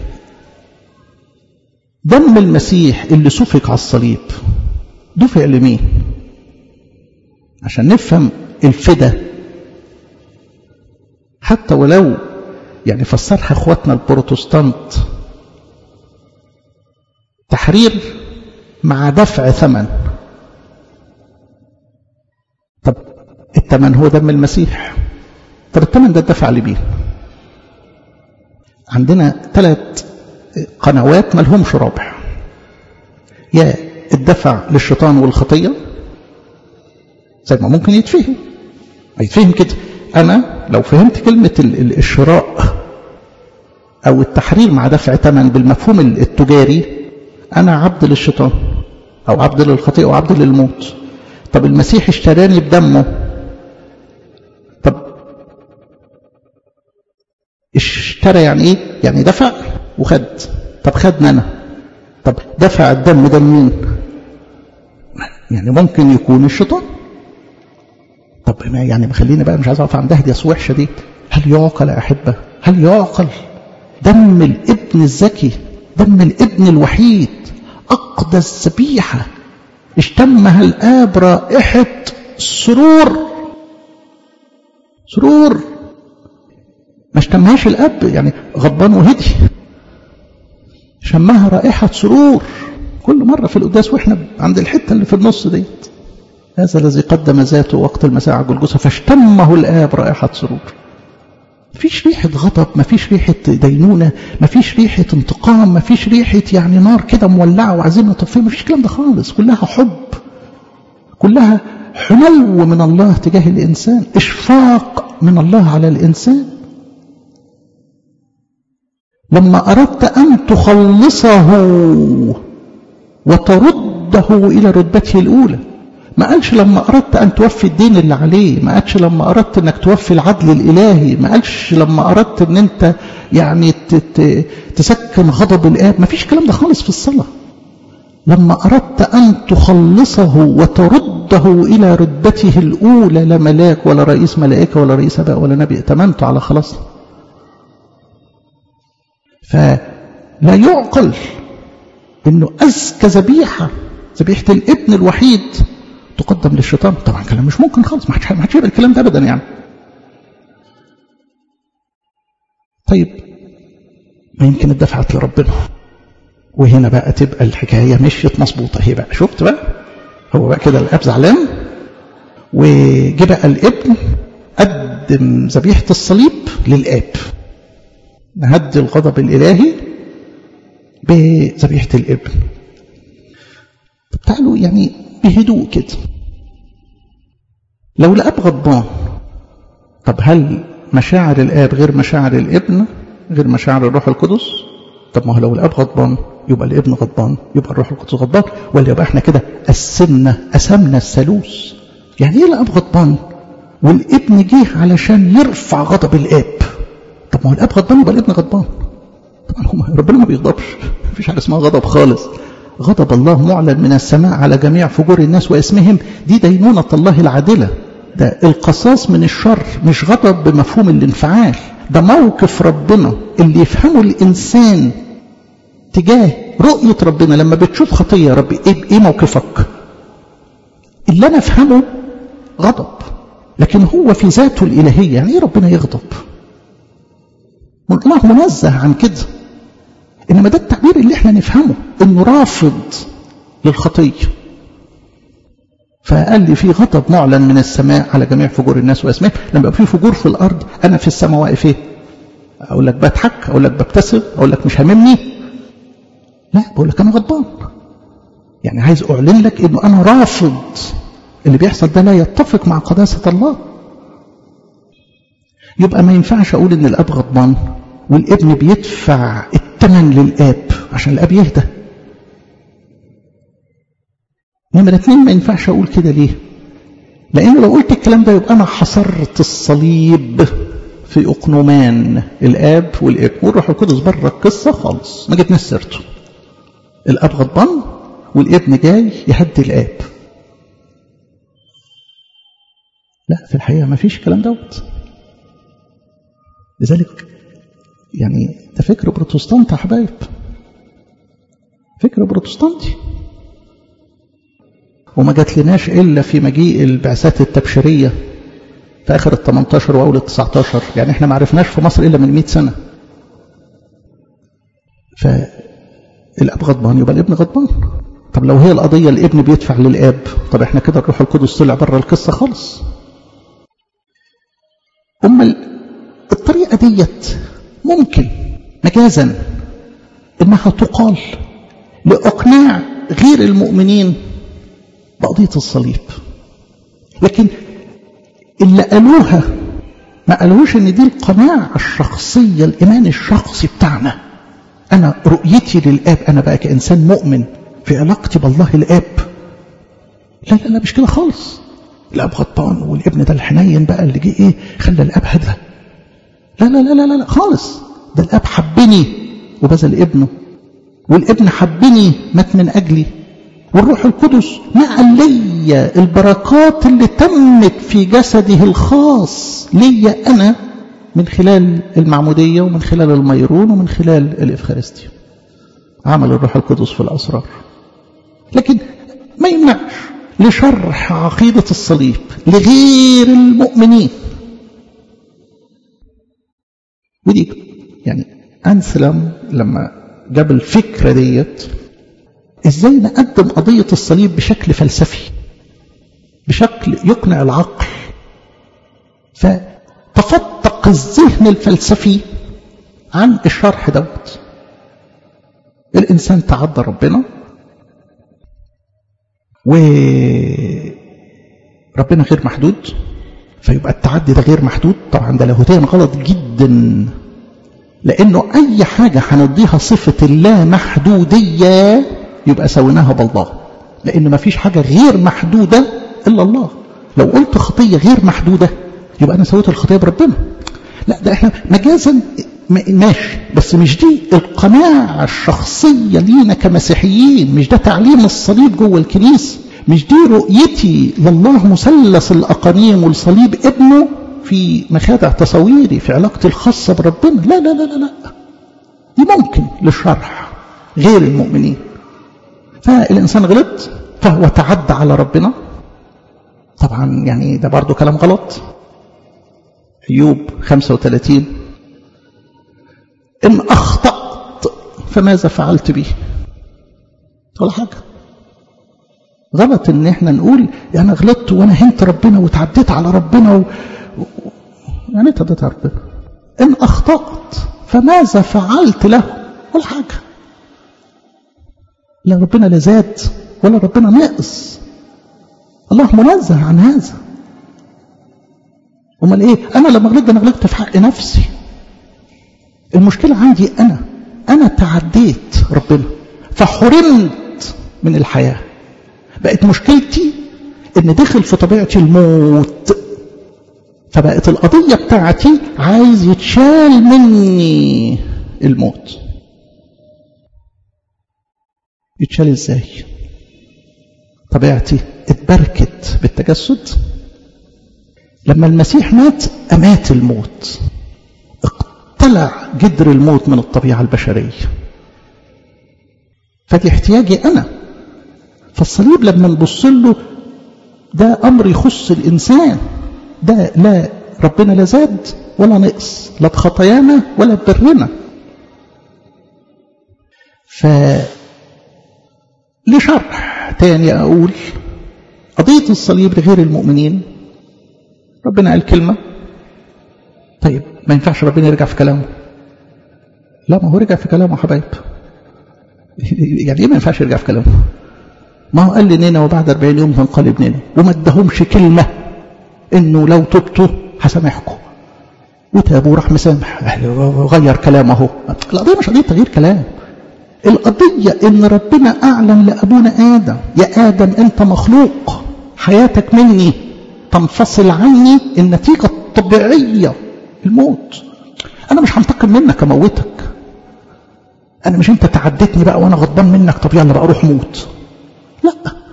دم المسيح اللي سفك على الصليب دفع لمين عشان نفهم الفدا حتى ولو يعني فسرها اخواتنا البروتستانت تحرير مع دفع ثمن طب الثمن هو دم المسيح طب الثمن ده اتدفع لمين عندنا ثلاث قنوات ملهمش رابح يا الدفع للشيطان والخطية زي ما ممكن يتفهم يتفهم كده أنا لو فهمت كلمة الشراء أو التحرير مع دفع ثمن بالمفهوم التجاري أنا عبد للشيطان أو عبد للخطيئة أو عبد للموت طب المسيح اشتراني بدمه طب اشترى يعني ايه يعني دفع وخد طب خدنا انا طب دفع الدم ده لمين يعني ممكن يكون الشيطان طب ما يعني مخليني بقى مش عايز اقف عند هدية وحشه دي هل يعقل يا احبه هل يعقل دم الابن الذكي دم الابن الوحيد اقدس ذبيحه اشتمها الاب رائحه سرور سرور ما اشتمهاش الاب يعني غضبان وهدي شمها رائحة سرور كل مرة في القداس واحنا عند الحتة اللي في النص ديت هذا الذي قدم ذاته وقت المساء على جلجثة فاشتمه الآب رائحة سرور مفيش ريحة غضب مفيش ريحة دينونة مفيش ريحة انتقام مفيش ريحة يعني نار كده مولعة وعايزين نطفيها مفيش الكلام ده خالص كلها حب كلها حنو من الله تجاه الإنسان إشفاق من الله على الإنسان لما أردت أن تخلصه وترده إلى رتبته الأولى ما قالش لما أردت أن توفي الدين اللي عليه ما قالش لما أردت أنك توفي العدل الإلهي ما قالش لما أردت أن أنت يعني تسكن غضب الآب ما فيش كلام ده خالص في الصلاة لما أردت أن تخلصه وترده إلى رتبته الأولى لا ملاك ولا رئيس ملائكة ولا رئيس أباء ولا نبي ائتمنت على خلاصه فلا يعقل انه اذكى ذبيحه ذبيحه الابن الوحيد تقدم للشيطان طبعا كلام مش ممكن خالص ما حدش ما حدش يقبل الكلام ده ابدا يعني طيب ما يمكن اتدفعت لربنا وهنا بقى تبقى الحكايه مشيت مظبوطه هي بقى شفت بقى هو بقى كده الاب زعلان وجه بقى الابن قدم ذبيحه الصليب للاب نهدي الغضب الإلهي بذبيحة الابن طب تعالوا يعني بهدوء كده لو الأب غضبان طب هل مشاعر الآب غير مشاعر الابن غير مشاعر الروح القدس طب ما هو لو الأب غضبان يبقى الابن غضبان يبقى الروح القدس غضبان ولا يبقى احنا كده قسمنا قسمنا الثالوث يعني ايه الأب غضبان والابن جه علشان يرفع غضب الآب طب ما هو الاب غضبان يبقى الابن غضبان طبعا هو ربنا ما بيغضبش مفيش حاجه اسمها غضب خالص غضب الله معلن من السماء على جميع فجور الناس واسمهم دي دينونة الله العادلة ده القصاص من الشر مش غضب بمفهوم الانفعال ده موقف ربنا اللي يفهمه الإنسان تجاه رؤية ربنا لما بتشوف خطية يا رب ايه موقفك اللي انا افهمه غضب لكن هو في ذاته الإلهية يعني ايه ربنا يغضب الله منزه عن كده إنما ده التعبير اللي احنا نفهمه إنه رافض للخطية فقال لي في غضب معلن من السماء على جميع فجور الناس واسمائهم لما يبقى في فجور في الارض انا في السماء واقف ايه اقول لك بضحك اقول لك ببتسم اقول لك مش هاممني لا بقول لك انا غضبان يعني عايز اعلن لك انه انا رافض اللي بيحصل ده لا يتفق مع قداسه الله يبقى ما ينفعش أقول إن الأب غضبان والابن بيدفع الثمن للآب عشان الآب يهدى نمرة اتنين ما ينفعش أقول كده ليه لأن لو قلت الكلام ده يبقى أنا حصرت الصليب في أقنومان الآب والابن والروح القدس بره القصة خالص ما جبناش سيرته الأب غضبان والابن جاي يهدي الآب لا في الحقيقة ما فيش الكلام دوت لذلك يعني ده فكر بروتستانتي يا حبايب فكر بروتستانتي وما جات لناش إلا في مجيء البعثات التبشيرية في آخر ال 18 وأول ال 19 يعني احنا ما عرفناش في مصر إلا من 100 سنة فالأب غضبان يبقى الابن غضبان طب لو هي القضية الابن بيدفع للآب طب احنا كده الروح القدس طلع بره القصة خالص أما الطريقة ديت ممكن مجازا إنها تقال لإقناع غير المؤمنين بقضية الصليب لكن اللي قالوها ما قالوش ان دي القناعة الشخصية الإيمان الشخصي بتاعنا أنا رؤيتي للآب أنا بقى كإنسان مؤمن في علاقتي بالله الآب لا لا لا مش كده خالص الأب غضبان والابن ده الحنين بقى اللي جه إيه خلى الأب هدى لا لا لا لا لا خالص ده الأب حبني وبذل ابنه والابن حبني مات من أجلي والروح القدس نقل لي البركات اللي تمت في جسده الخاص لي أنا من خلال المعمودية ومن خلال الميرون ومن خلال الإفخارستيا عمل الروح القدس في الأسرار لكن ما يمنعش لشرح عقيدة الصليب لغير المؤمنين ودي يعني أنسلم لما جاب الفكرة ديت ازاي نقدم قضية الصليب بشكل فلسفي بشكل يقنع العقل فتفتق الذهن الفلسفي عن الشرح دوت الإنسان تعدى ربنا و ربنا غير محدود فيبقى التعدي ده غير محدود طبعا ده لاهوتيا غلط جدا لأنه أي حاجة هنديها صفة اللامحدودية يبقى سويناها بالله لأن ما فيش حاجة غير محدودة إلا الله لو قلت خطية غير محدودة يبقى أنا سويت الخطية بربنا لا ده احنا مجازا ماشي بس مش دي القناعة الشخصية لينا كمسيحيين مش ده تعليم الصليب جوه الكنيسة مش دي رؤيتي لله مثلث الأقانيم والصليب ابنه في مخادع تصويري في علاقتي الخاصة بربنا لا لا لا لا لا دي ممكن للشرح غير المؤمنين فالإنسان غلط فهو تعدى على ربنا طبعا يعني ده برضو كلام غلط أيوب 35 إن أخطأت فماذا فعلت به ولا حاجة غلط ان احنا نقول يعني غلطت وانا هنت ربنا وتعديت على ربنا و... يعني تعديت على ربنا ان اخطأت فماذا فعلت له ولا حاجة لا ربنا لا زاد ولا ربنا ناقص الله منزه عن هذا امال ايه انا لما غلطت انا غلطت في حق نفسي المشكلة عندي انا انا تعديت ربنا فحرمت من الحياه بقت مشكلتي ان دخل في طبيعتي الموت فبقت القضية بتاعتي عايز يتشال مني الموت يتشال ازاي طبيعتي اتبركت بالتجسد لما المسيح مات أمات الموت اقتلع جدر الموت من الطبيعة البشرية فدي احتياجي أنا فالصليب لما نبص له ده أمر يخص الإنسان ده لا ربنا لا زاد ولا نقص لا بخطايانا ولا ببرنا ف لشرح تاني أقول قضية الصليب لغير المؤمنين ربنا قال كلمة طيب ما ينفعش ربنا يرجع في كلامه لا ما هو رجع في كلامه حبايب يعني ايه ما ينفعش يرجع في كلامه ما هو قال لنينا وبعد 40 يوم تنقلب نينا وما ادهمش كلمة انه لو تبتوا هسامحكم وتاب وراح مسامح غير كلامه اهو القضيه مش قضيه تغيير كلام القضيه ان ربنا اعلن لابونا ادم يا ادم انت مخلوق حياتك مني تنفصل عني النتيجه الطبيعيه الموت انا مش هنتقم منك اموتك انا مش انت تعدتني بقى وانا غضبان منك طب يلا بقى روح موت لا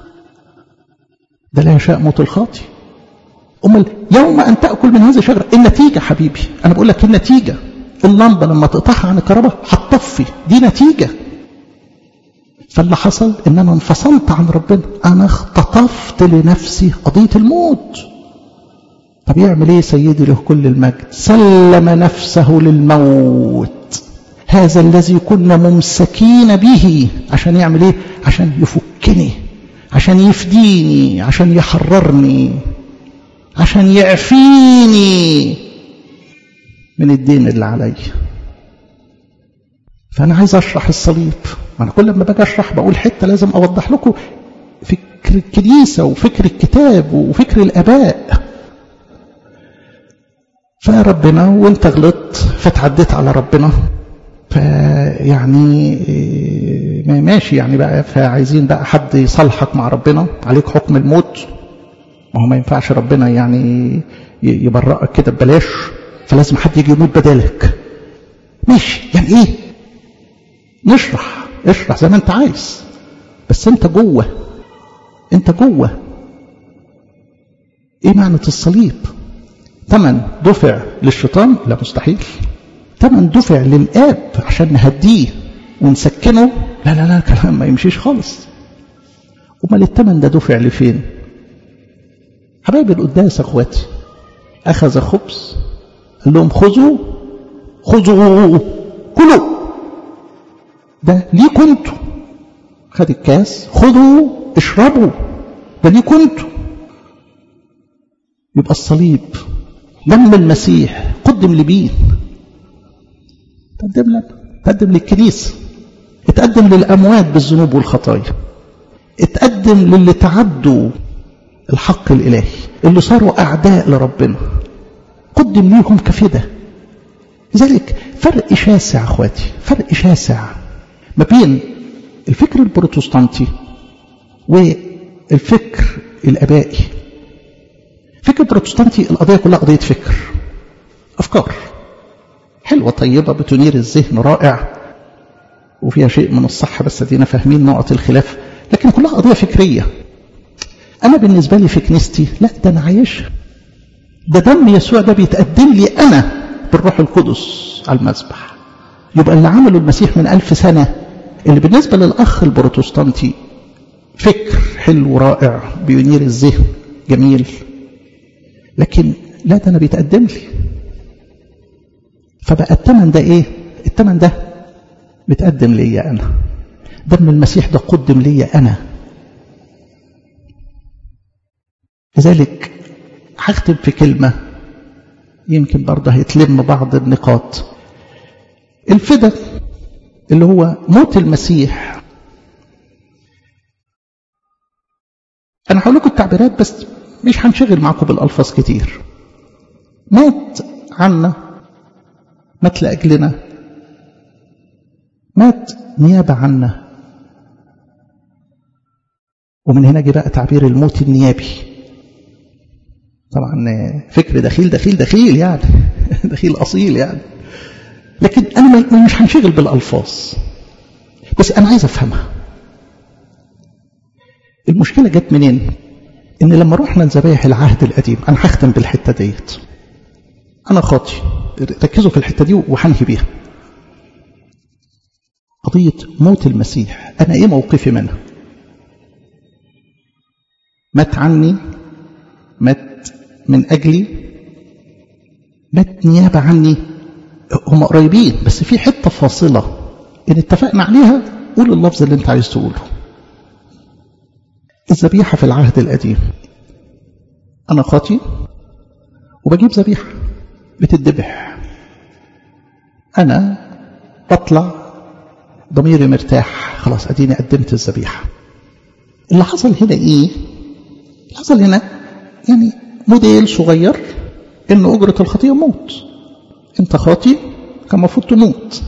ده لا يشاء موت الخاطي امال يوم ان تاكل من هذه الشجره النتيجه حبيبي انا بقول لك النتيجه اللمبه لما تقطعها عن الكهرباء هتطفي دي نتيجه فاللي حصل ان انا انفصلت عن ربنا انا اختطفت لنفسي قضيه الموت طب يعمل ايه سيدي له كل المجد سلم نفسه للموت هذا الذي كنا ممسكين به عشان يعمل ايه عشان يفكني عشان يفديني عشان يحررني عشان يعفيني من الدين اللي عليا فانا عايز اشرح الصليب ما انا كل ما باجي اشرح بقول حته لازم اوضح لكم فكر الكنيسه وفكر الكتاب وفكر الاباء فربنا وانت غلطت فتعديت على ربنا فيعني ماشي يعني بقى فعايزين بقى حد يصالحك مع ربنا عليك حكم الموت ما هو ما ينفعش ربنا يعني يبرئك كده ببلاش فلازم حد يجي يموت بدالك ماشي يعني ايه نشرح اشرح زي ما انت عايز بس انت جوه انت جوه ايه معنى الصليب ثمن دفع للشيطان لا مستحيل ثمن دفع للاب عشان نهديه ونسكنه لا لا لا كلام ما يمشيش خالص امال الثمن ده دفع لفين حبايبي القداس اخواتي اخذ خبز قال لهم خذوا خذوا كلوا ده ليكوا انتوا خد الكاس خذوا اشربوا ده ليكوا انتوا يبقى الصليب دم المسيح قدم لمين تقدم لنا تقدم للكنيسة اتقدم للأموات بالذنوب والخطايا اتقدم للي تعدوا الحق الإلهي اللي صاروا أعداء لربنا قدم ليهم كفدة لذلك فرق شاسع أخواتي فرق شاسع ما بين الفكر البروتستانتي والفكر الأبائي فكر البروتستانتي القضية كلها قضية فكر أفكار حلوة طيبة بتنير الذهن رائع وفيها شيء من الصح بس دينا فاهمين نقط الخلاف لكن كلها قضية فكرية أنا بالنسبة لي في كنيستي لا ده أنا عايشها ده دم يسوع ده بيتقدم لي أنا بالروح القدس على المذبح يبقى اللي عمله المسيح من ألف سنة اللي بالنسبة للأخ البروتستانتي فكر حلو رائع بينير الذهن جميل لكن لا ده أنا بيتقدم لي فبقى الثمن ده ايه الثمن ده بتقدم ليا انا دم المسيح ده قدم ليا انا لذلك هختم في كلمة يمكن برضه هيتلم بعض النقاط الفدا اللي هو موت المسيح أنا هقول لكم التعبيرات بس مش هنشغل معاكم بالألفاظ كتير مات عنا مات لأجلنا مات نيابة عنا ومن هنا جه بقى تعبير الموت النيابي طبعا فكر دخيل دخيل دخيل يعني دخيل أصيل يعني لكن أنا مش هنشغل بالألفاظ بس أنا عايز أفهمها المشكلة جت منين إن لما رحنا لذبايح العهد القديم أنا هختم بالحتة ديت أنا خاطي ركزوا في الحتة دي وهنهي بيها قضية موت المسيح أنا إيه موقفي منها مات عني مات من أجلي مات نيابة عني هم قريبين بس في حتة فاصلة إن اتفقنا عليها قول اللفظ اللي أنت عايز تقوله الذبيحة في العهد القديم أنا خاطي وبجيب ذبيحة بتدبح أنا بطلع ضميري مرتاح خلاص أديني قدمت الذبيحة اللي حصل هنا إيه اللي حصل هنا يعني موديل صغير إن أجرة الخطية موت انت خاطي كان المفروض تموت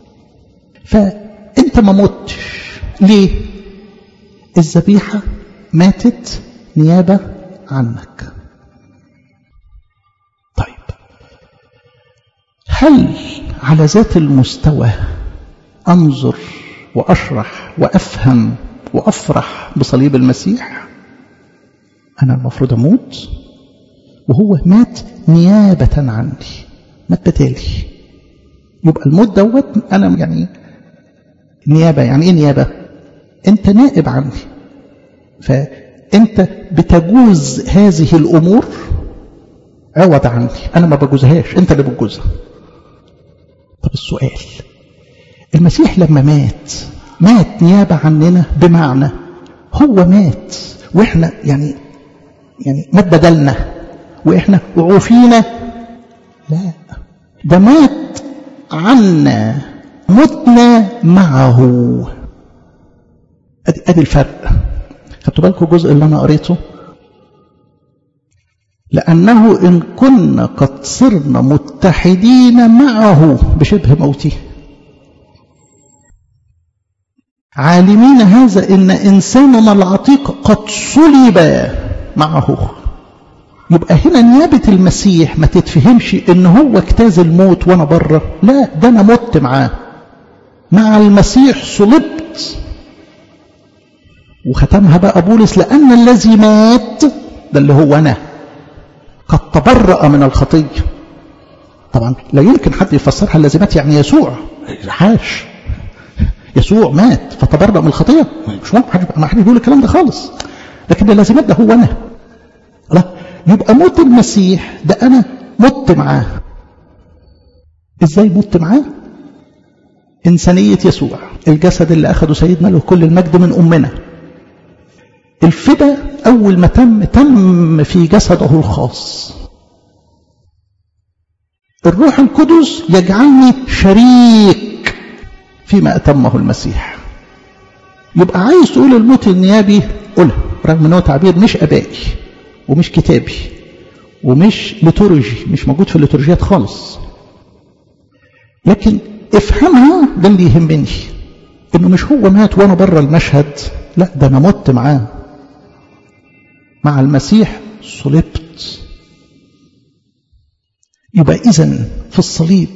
فانت ما متش ليه الذبيحة ماتت نيابة عنك طيب هل على ذات المستوى أنظر وأشرح وأفهم وأفرح بصليب المسيح أنا المفروض أموت وهو مات نيابة عني مات بدالي يبقى الموت دوت أنا يعني نيابة يعني إيه نيابة أنت نائب عني فأنت بتجوز هذه الأمور عوض عني أنا ما بجوزهاش أنت اللي بتجوزها طب السؤال المسيح لما مات مات نيابة عننا بمعنى هو مات وإحنا يعني يعني مات بدلنا وإحنا عوفينا لا ده مات عنا متنا معه ادي ادي الفرق خدتوا بالكم الجزء اللي انا قريته لانه ان كنا قد صرنا متحدين معه بشبه موته عالمين هذا ان انساننا العتيق قد صلب معه يبقى هنا نيابة المسيح ما تتفهمش ان هو اجتاز الموت وانا بره لا ده انا مت معاه مع المسيح صلبت وختمها بقى بولس لأن الذي مات ده اللي هو أنا قد تبرأ من الخطية طبعا لا يمكن حد يفسرها الذي مات يعني يسوع حاش يسوع مات فتبرأ من الخطية مش ممكن ما حد يقول الكلام ده خالص لكن الذي مات ده هو أنا لا يبقى موت المسيح ده أنا مت معاه إزاي مت معاه إنسانية يسوع الجسد اللي أخده سيدنا له كل المجد من أمنا الفدا أول ما تم تم في جسده الخاص الروح القدس يجعلني شريك فيما أتمه المسيح يبقى عايز تقول الموت النيابي قولها رغم أنه تعبير مش أبائي ومش كتابي ومش ليتورجي مش موجود في الليتورجيات خالص لكن افهمها ده اللي يهمني انه مش هو مات وانا بره المشهد لا ده انا مت معاه مع المسيح صلبت يبقى اذا في الصليب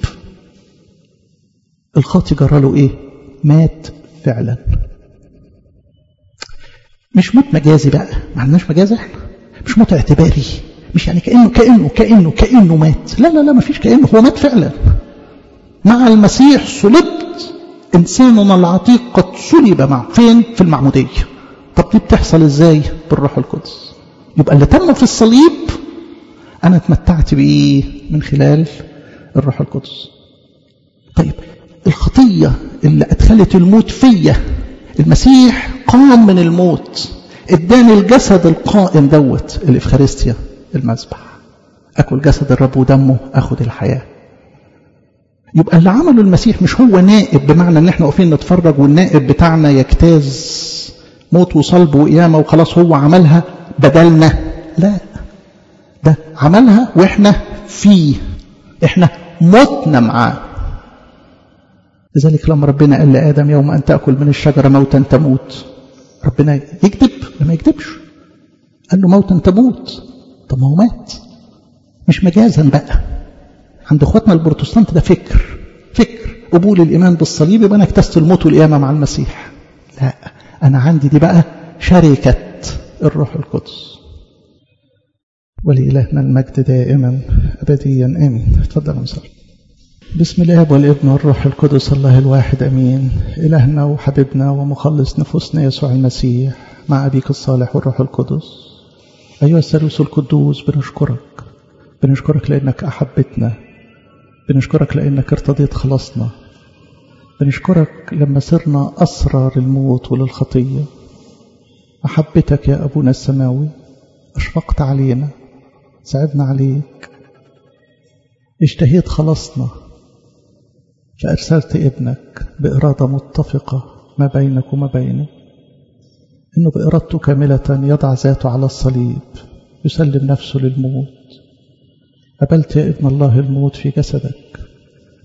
الخاطي جرى له ايه مات فعلا مش موت مجازي بقى ما عندناش مجازي احنا مش موت اعتباري مش يعني كانه كانه كانه كانه مات لا لا لا ما فيش كانه هو مات فعلا مع المسيح صلبت إنساننا العتيق قد صلب معه فين؟ في المعمودية طب دي بتحصل إزاي؟ بالروح القدس يبقى اللي تم في الصليب أنا اتمتعت بإيه؟ من خلال الروح القدس طيب الخطية اللي أدخلت الموت فيا المسيح قام من الموت اداني الجسد القائم دوت الإفخارستيا المذبح أكل جسد الرب ودمه أخذ الحياة يبقى اللي عمله المسيح مش هو نائب بمعنى ان احنا واقفين نتفرج والنائب بتاعنا يجتاز موت وصلب وقيامه وخلاص هو عملها بدلنا لا ده عملها واحنا فيه احنا متنا معاه لذلك لما ربنا قال لادم يوم ان تاكل من الشجره موتا تموت ربنا يكذب ما يكذبش قال له موتا تموت طب ما هو مات مش مجازا بقى عند اخواتنا البروتستانت ده فكر فكر قبول الايمان بالصليب يبقى انا اكتست الموت والقيامه مع المسيح لا انا عندي دي بقى شركه الروح القدس ولإلهنا المجد دائما أبديا آمين اتفضل يا مصر بسم الاب والابن والروح القدس الله الواحد امين الهنا وحبيبنا ومخلص نفوسنا يسوع المسيح مع ابيك الصالح والروح القدس ايها الثالوث القدوس بنشكرك بنشكرك لانك احبتنا بنشكرك لأنك ارتضيت خلاصنا بنشكرك لما صرنا أسرى للموت وللخطية أحبتك يا أبونا السماوي أشفقت علينا سعدنا عليك اشتهيت خلاصنا فأرسلت ابنك بإرادة متفقة ما بينك وما بينه إنه بإرادته كاملة يضع ذاته على الصليب يسلم نفسه للموت قبلت يا ابن الله الموت في جسدك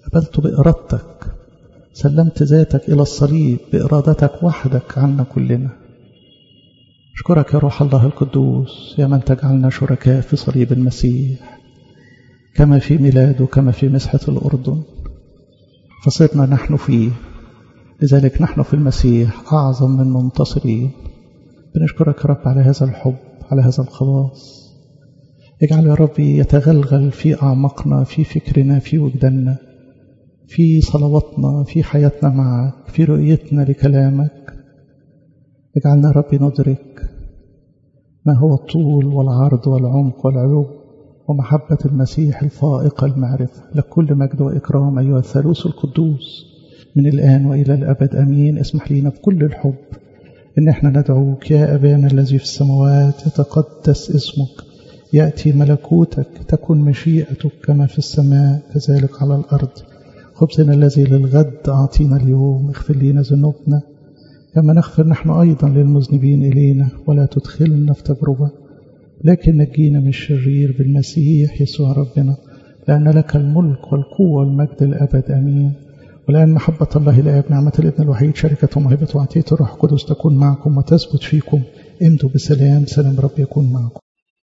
قبلته بإرادتك سلمت ذاتك إلى الصليب بإرادتك وحدك عنا كلنا أشكرك يا روح الله القدوس يا من تجعلنا شركاء في صليب المسيح كما في ميلاده كما في مسحة الأردن فصرنا نحن فيه لذلك نحن في المسيح أعظم من منتصرين بنشكرك يا رب على هذا الحب على هذا الخلاص اجعل يا ربي يتغلغل في أعماقنا في فكرنا في وجداننا في صلواتنا في حياتنا معك في رؤيتنا لكلامك اجعلنا ربي ندرك ما هو الطول والعرض والعمق والعلو ومحبة المسيح الفائقة المعرفة لك كل مجد وإكرام أيها الثالوث القدوس من الآن وإلى الأبد أمين اسمح لينا بكل الحب إن احنا ندعوك يا أبانا الذي في السماوات يتقدس اسمك يأتي ملكوتك تكن مشيئتك كما في السماء كذلك على الأرض خبزنا الذي للغد أعطينا اليوم اغفر لنا ذنوبنا كما نغفر نحن أيضا للمذنبين إلينا ولا تدخلنا في تجربة لكن نجينا من الشرير بالمسيح يسوع ربنا لأن لك الملك والقوة والمجد الأبد أمين والآن محبة الله الآب نعمة الابن الوحيد شركة ومهبة وعطية الروح القدس تكون معكم وتثبت فيكم امضوا بسلام سلام رب يكون معكم